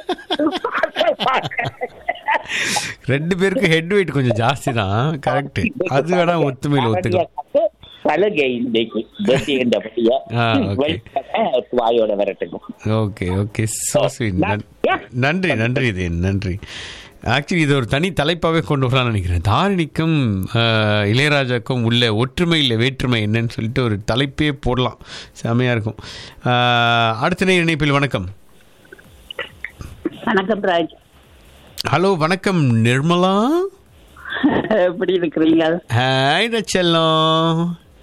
ரெண்டு பேருக்கு ஹெட் வெயிட் கொஞ்சம் ஜாஸ்தி தான் கரெக்ட் அது வேணா ஒத்துமையில் ஒத்துக்கும் சலுகை இன்னைக்கு பர்த்டே என்றபடியா ஆ, okay. வெள்ளிக்கிழமை வாயோட வரட்டுக்கும் ஓகே ஓகே சோ ஸ்வீட் நன்றி நன்றி இது நன்றி ஆக்சுவலி இது ஒரு தனி தலைப்பாகவே கொண்டு வரலாம்னு நினைக்கிறேன் தாரிணிக்கும் ஆஹ், இளையராஜாக்கும் உள்ள ஒற்றுமை இல்லை வேற்றுமை என்னன்னு சொல்லிட்டு ஒரு தலைப்பே போடலாம் செமையாக இருக்கும் ஆஹ், அடுத்த நேர இணைப்பில் வணக்கம் வணக்கம் ராஜ் ஹலோ வணக்கம் நிர்மலா எப்படி இருக்கிறீங்க ஹாய் செல்லம்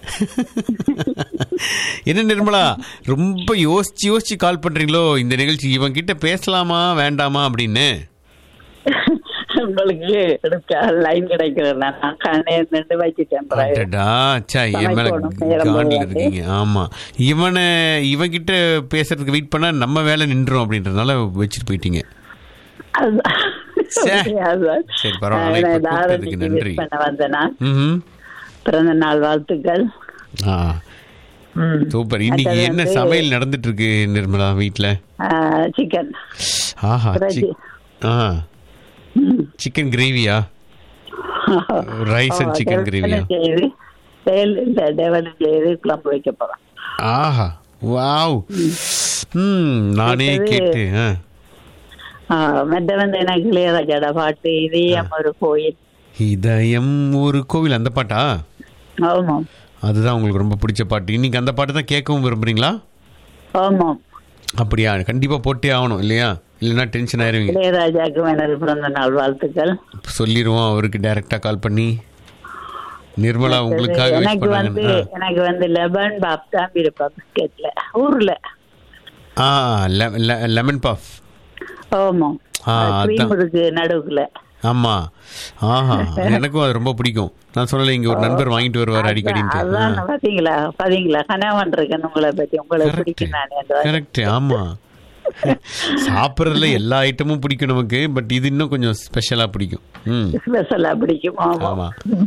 என்ன நிர்மலா ரொம்ப யோசிச்சு யோசிச்சு கால் பண்றீங்களோ இந்த நிகழ்ச்சி இவன் கிட்ட பேசலாமா வேண்டாமா அப்படின்னு உங்களுக்கு எடுக்க லைன் கிடைக்கிறது நான் கண்ணே நின்று வச்சுட்டேன் பிறகு. அடடா, ச்சே, என் மேல சமைக்கணும், நேரம் காண்டில் போகாது. இருக்கீங்க ஆமா இவனை இவன்கிட்ட பேசுறதுக்கு வெயிட் பண்ணா நம்ம வேலை நின்றோம் அப்படின்றதுனால வச்சுட்டு போயிட்டீங்க அதுதான். சே. அதுதான். சரி பரவாயில்ல நான் இப்ப கூப்பிட்டதுக்கு தாராணிக்கு நன்றி wish பண்ண வந்தேன் நான். ம்ஹும். பிறந்த நாள் வாழ்த்துக்கள் ஆ சூப்பர் இன்னைக்கு அடுத்தது என்ன வந்து- சமையல் நடந்துட்டு இருக்கு நிர்மலா வீட்ல சிக்கன் ஆஹா பிறகு- சிக்- ஆ சிக்கன் கிரேவியா ரைஸ் அண்ட் சிக்கன் கிரேவியா செய்து செயல் இந்த டெவலப் செய்து குழம்பு வைக்க போறோம் ஆஹா வாவ் ம் நானே அடுத்தது- கேட்டு ஆ ஆ, மற்ற வந்து எனக்கு இளையராஜாட பாட்டு இதயம் ஒரு கோயில் இதயம் ஒரு கோவில் அந்த பாட்டா ஆமாம் அதுதான் உங்களுக்கு ரொம்ப பிடிச்ச பாட்டு இன்னைக்கு அந்த பாட்டு தான் கேட்கவும் விரும்புறீங்களா ஆமாம் அப்படியா கண்டிப்பா போட்டே ஆகணும் இல்லையா இல்லைன்னா டென்ஷன் ஆயிருவீங்க இளையராஜாக்கும் எனது பிறந்த நாள் வாழ்த்துக்கள் சொல்லிடுவோம் அவருக்கு டைரக்டா கால் பண்ணி நிர்மலா உங்களுக்காக விஷ் எனக்கு வந்து பண்ணாங்க எனக்கு வந்து லெபன் பாப் தான் விருப்பம் பிஸ்கெட்ல ஊர்ல ஆ லெமன் பஃப் ஆமாம் ஆ க்ரீம் அதான் இருக்கு நடுவுக்குள்ள ஆமா ஆஹா எனக்கும் அது ரொம்ப பிடிக்கும் நான் சொல்லல இங்க ஒரு நண்பர் வாங்கிட்டு வருவார் அடிக்கடின்ட்டு அதான் பாத்தீங்களா பாத்தீங்களா கனவன் இருக்கேன் உங்களை பத்தி உங்களை பிடிக்கும் நான் அந்த கரெக்ட் ஆமா சாப்பிட்றதுல எல்லா ஐட்டமும் பிடிக்கும் நமக்கு பட் இது இன்னும் கொஞ்சம் ஸ்பெஷலா பிடிக்கும் ம் ஸ்பெஷலா பிடிக்கும் ஆமா ஆமா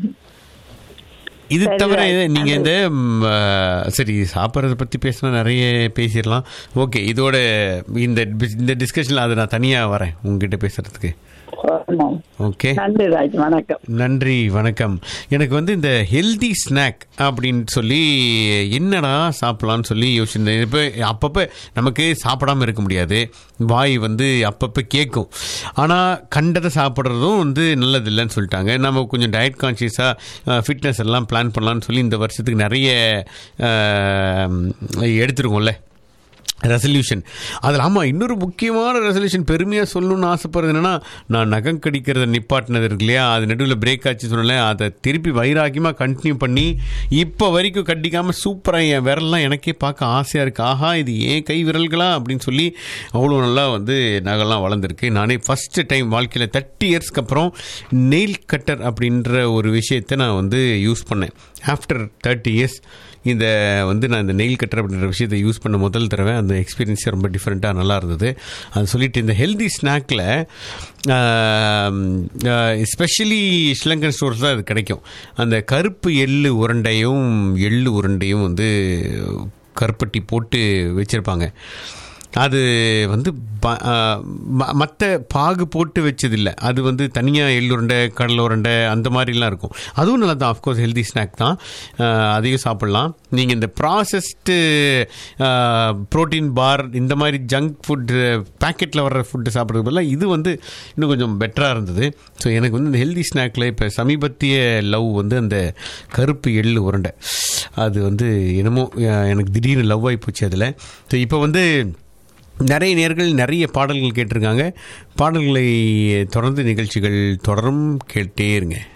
இது சரி, தவிர right. இது நீங்க இந்த ம், ஆ, சரி சாப்பிட்றத பத்தி பேசினா நிறைய பேசிடலாம் ஓகே இதோட இந்த dis- இந்த டிஸ்கஷன்ல அதை நான் தனியா வரேன் உங்ககிட்ட பேசுறதுக்கு ஆமாம். ஓகே நன்றி ராஜ் வணக்கம் நன்றி வணக்கம் எனக்கு வந்து இந்த ஹெல்தி ஸ்நாக் அப்படின்னு சொல்லி என்னடா சாப்பிடலாம்னு சொல்லி யோசிச்சிருந்தேன் இப்போ அப்பப்போ நமக்கு சாப்பிடாம இருக்க முடியாது வாய் வந்து அப்பப்போ கேட்கும் ஆனால் கண்டதை சாப்பிட்றதும் வந்து நல்லது இல்லைன்னு சொல்லிட்டாங்க நம்ம கொஞ்சம் டயட் கான்ஷியஸாக ஃபிட்னஸ் எல்லாம் பிளான் பண்ணலாம்னு சொல்லி இந்த வருஷத்துக்கு நிறைய அஹ், எடுத்துருக்கோம்ல ரெசல்யூஷன் அதில் ஆமாம் இன்னொரு முக்கியமான ரெசல்யூஷன் பெருமையாக சொல்லணும்னு ஆசைப்படுறது என்னென்னா நான் நகம் கடிக்கிறத நிப்பாட்டினது இருக்கு இல்லையா அது நடுவில் பிரேக் ஆச்சு சொன்னல அதை திருப்பி வைராக்கியமாக கண்டினியூ பண்ணி இப்போ வரைக்கும் கட்டிக்காமல் சூப்பராக என் விரல்லாம் எனக்கே பார்க்க ஆசையாக இருக்குது ஆஹா இது ஏன் கை விரல்களா அப்படின்னு சொல்லி அவ்வளோ நல்லா வந்து நகைலாம் வளர்ந்துருக்கு நானே ஃபஸ்ட்டு டைம் வாழ்க்கையில் தேர்ட்டி இயர்ஸ்க்கு அப்புறம் நெயில் கட்டர் அப்படின்ற ஒரு விஷயத்தை நான் வந்து யூஸ் பண்ணேன் ஆஃப்டர் தேர்ட்டி இயர்ஸ் இந்த வந்து நான் இந்த நெயில் கட்டர் அப்படின்ற விஷயத்தை யூஸ் பண்ண முதல் தடவை அந்த எக்ஸ்பீரியன்ஸே ரொம்ப டிஃப்ரெண்ட்டாக நல்லா இருந்தது அது சொல்லிட்டு இந்த ஹெல்தி ஸ்நாக்கில் எஸ்பெஷலி ஸ்ரீலங்கன் ஸ்டோர்ஸ் தான் அது கிடைக்கும் அந்த கருப்பு எள்ளு உருண்டையும் எள்ளு உருண்டையும் வந்து கருப்பட்டி போட்டு வச்சுருப்பாங்க அது வந்து மற்ற பாகு போட்டு வச்சதில்லை அது வந்து தனியாக எள்ளுருண்டை கடலை உருண்டை அந்த மாதிரிலாம் இருக்கும் அதுவும் நல்லா தான் ஆஃப்கோர்ஸ் ஹெல்தி ஸ்நாக் தான் அஹ், அதையும் சாப்பிட்லாம் நீங்கள் இந்த ப்ராசஸ்டு ப்ரோட்டீன் பார் இந்த மாதிரி ஜங்க் ஃபுட்டு பேக்கெட்டில் வர்ற ஃபுட்டு சாப்பிட்றது பதிலாக இது வந்து இன்னும் கொஞ்சம் பெட்டராக இருந்தது ஸோ எனக்கு வந்து இந்த ஹெல்தி ஸ்நாக்கில் இப்போ சமீபத்திய லவ் வந்து அந்த கருப்பு எள்ளு உருண்டை அது வந்து என்னமோ அஹ், எனக்கு திடீர்னு லவ் ஆகி போச்சு அதில் ஸோ இப்போ வந்து நிறைய நேர்கள் நிறைய பாடல்கள் கேட்டிருக்காங்க பாடல்களை தொடர்ந்து நிகழ்ச்சிகள் தொடரும் கேட்டே இருங்க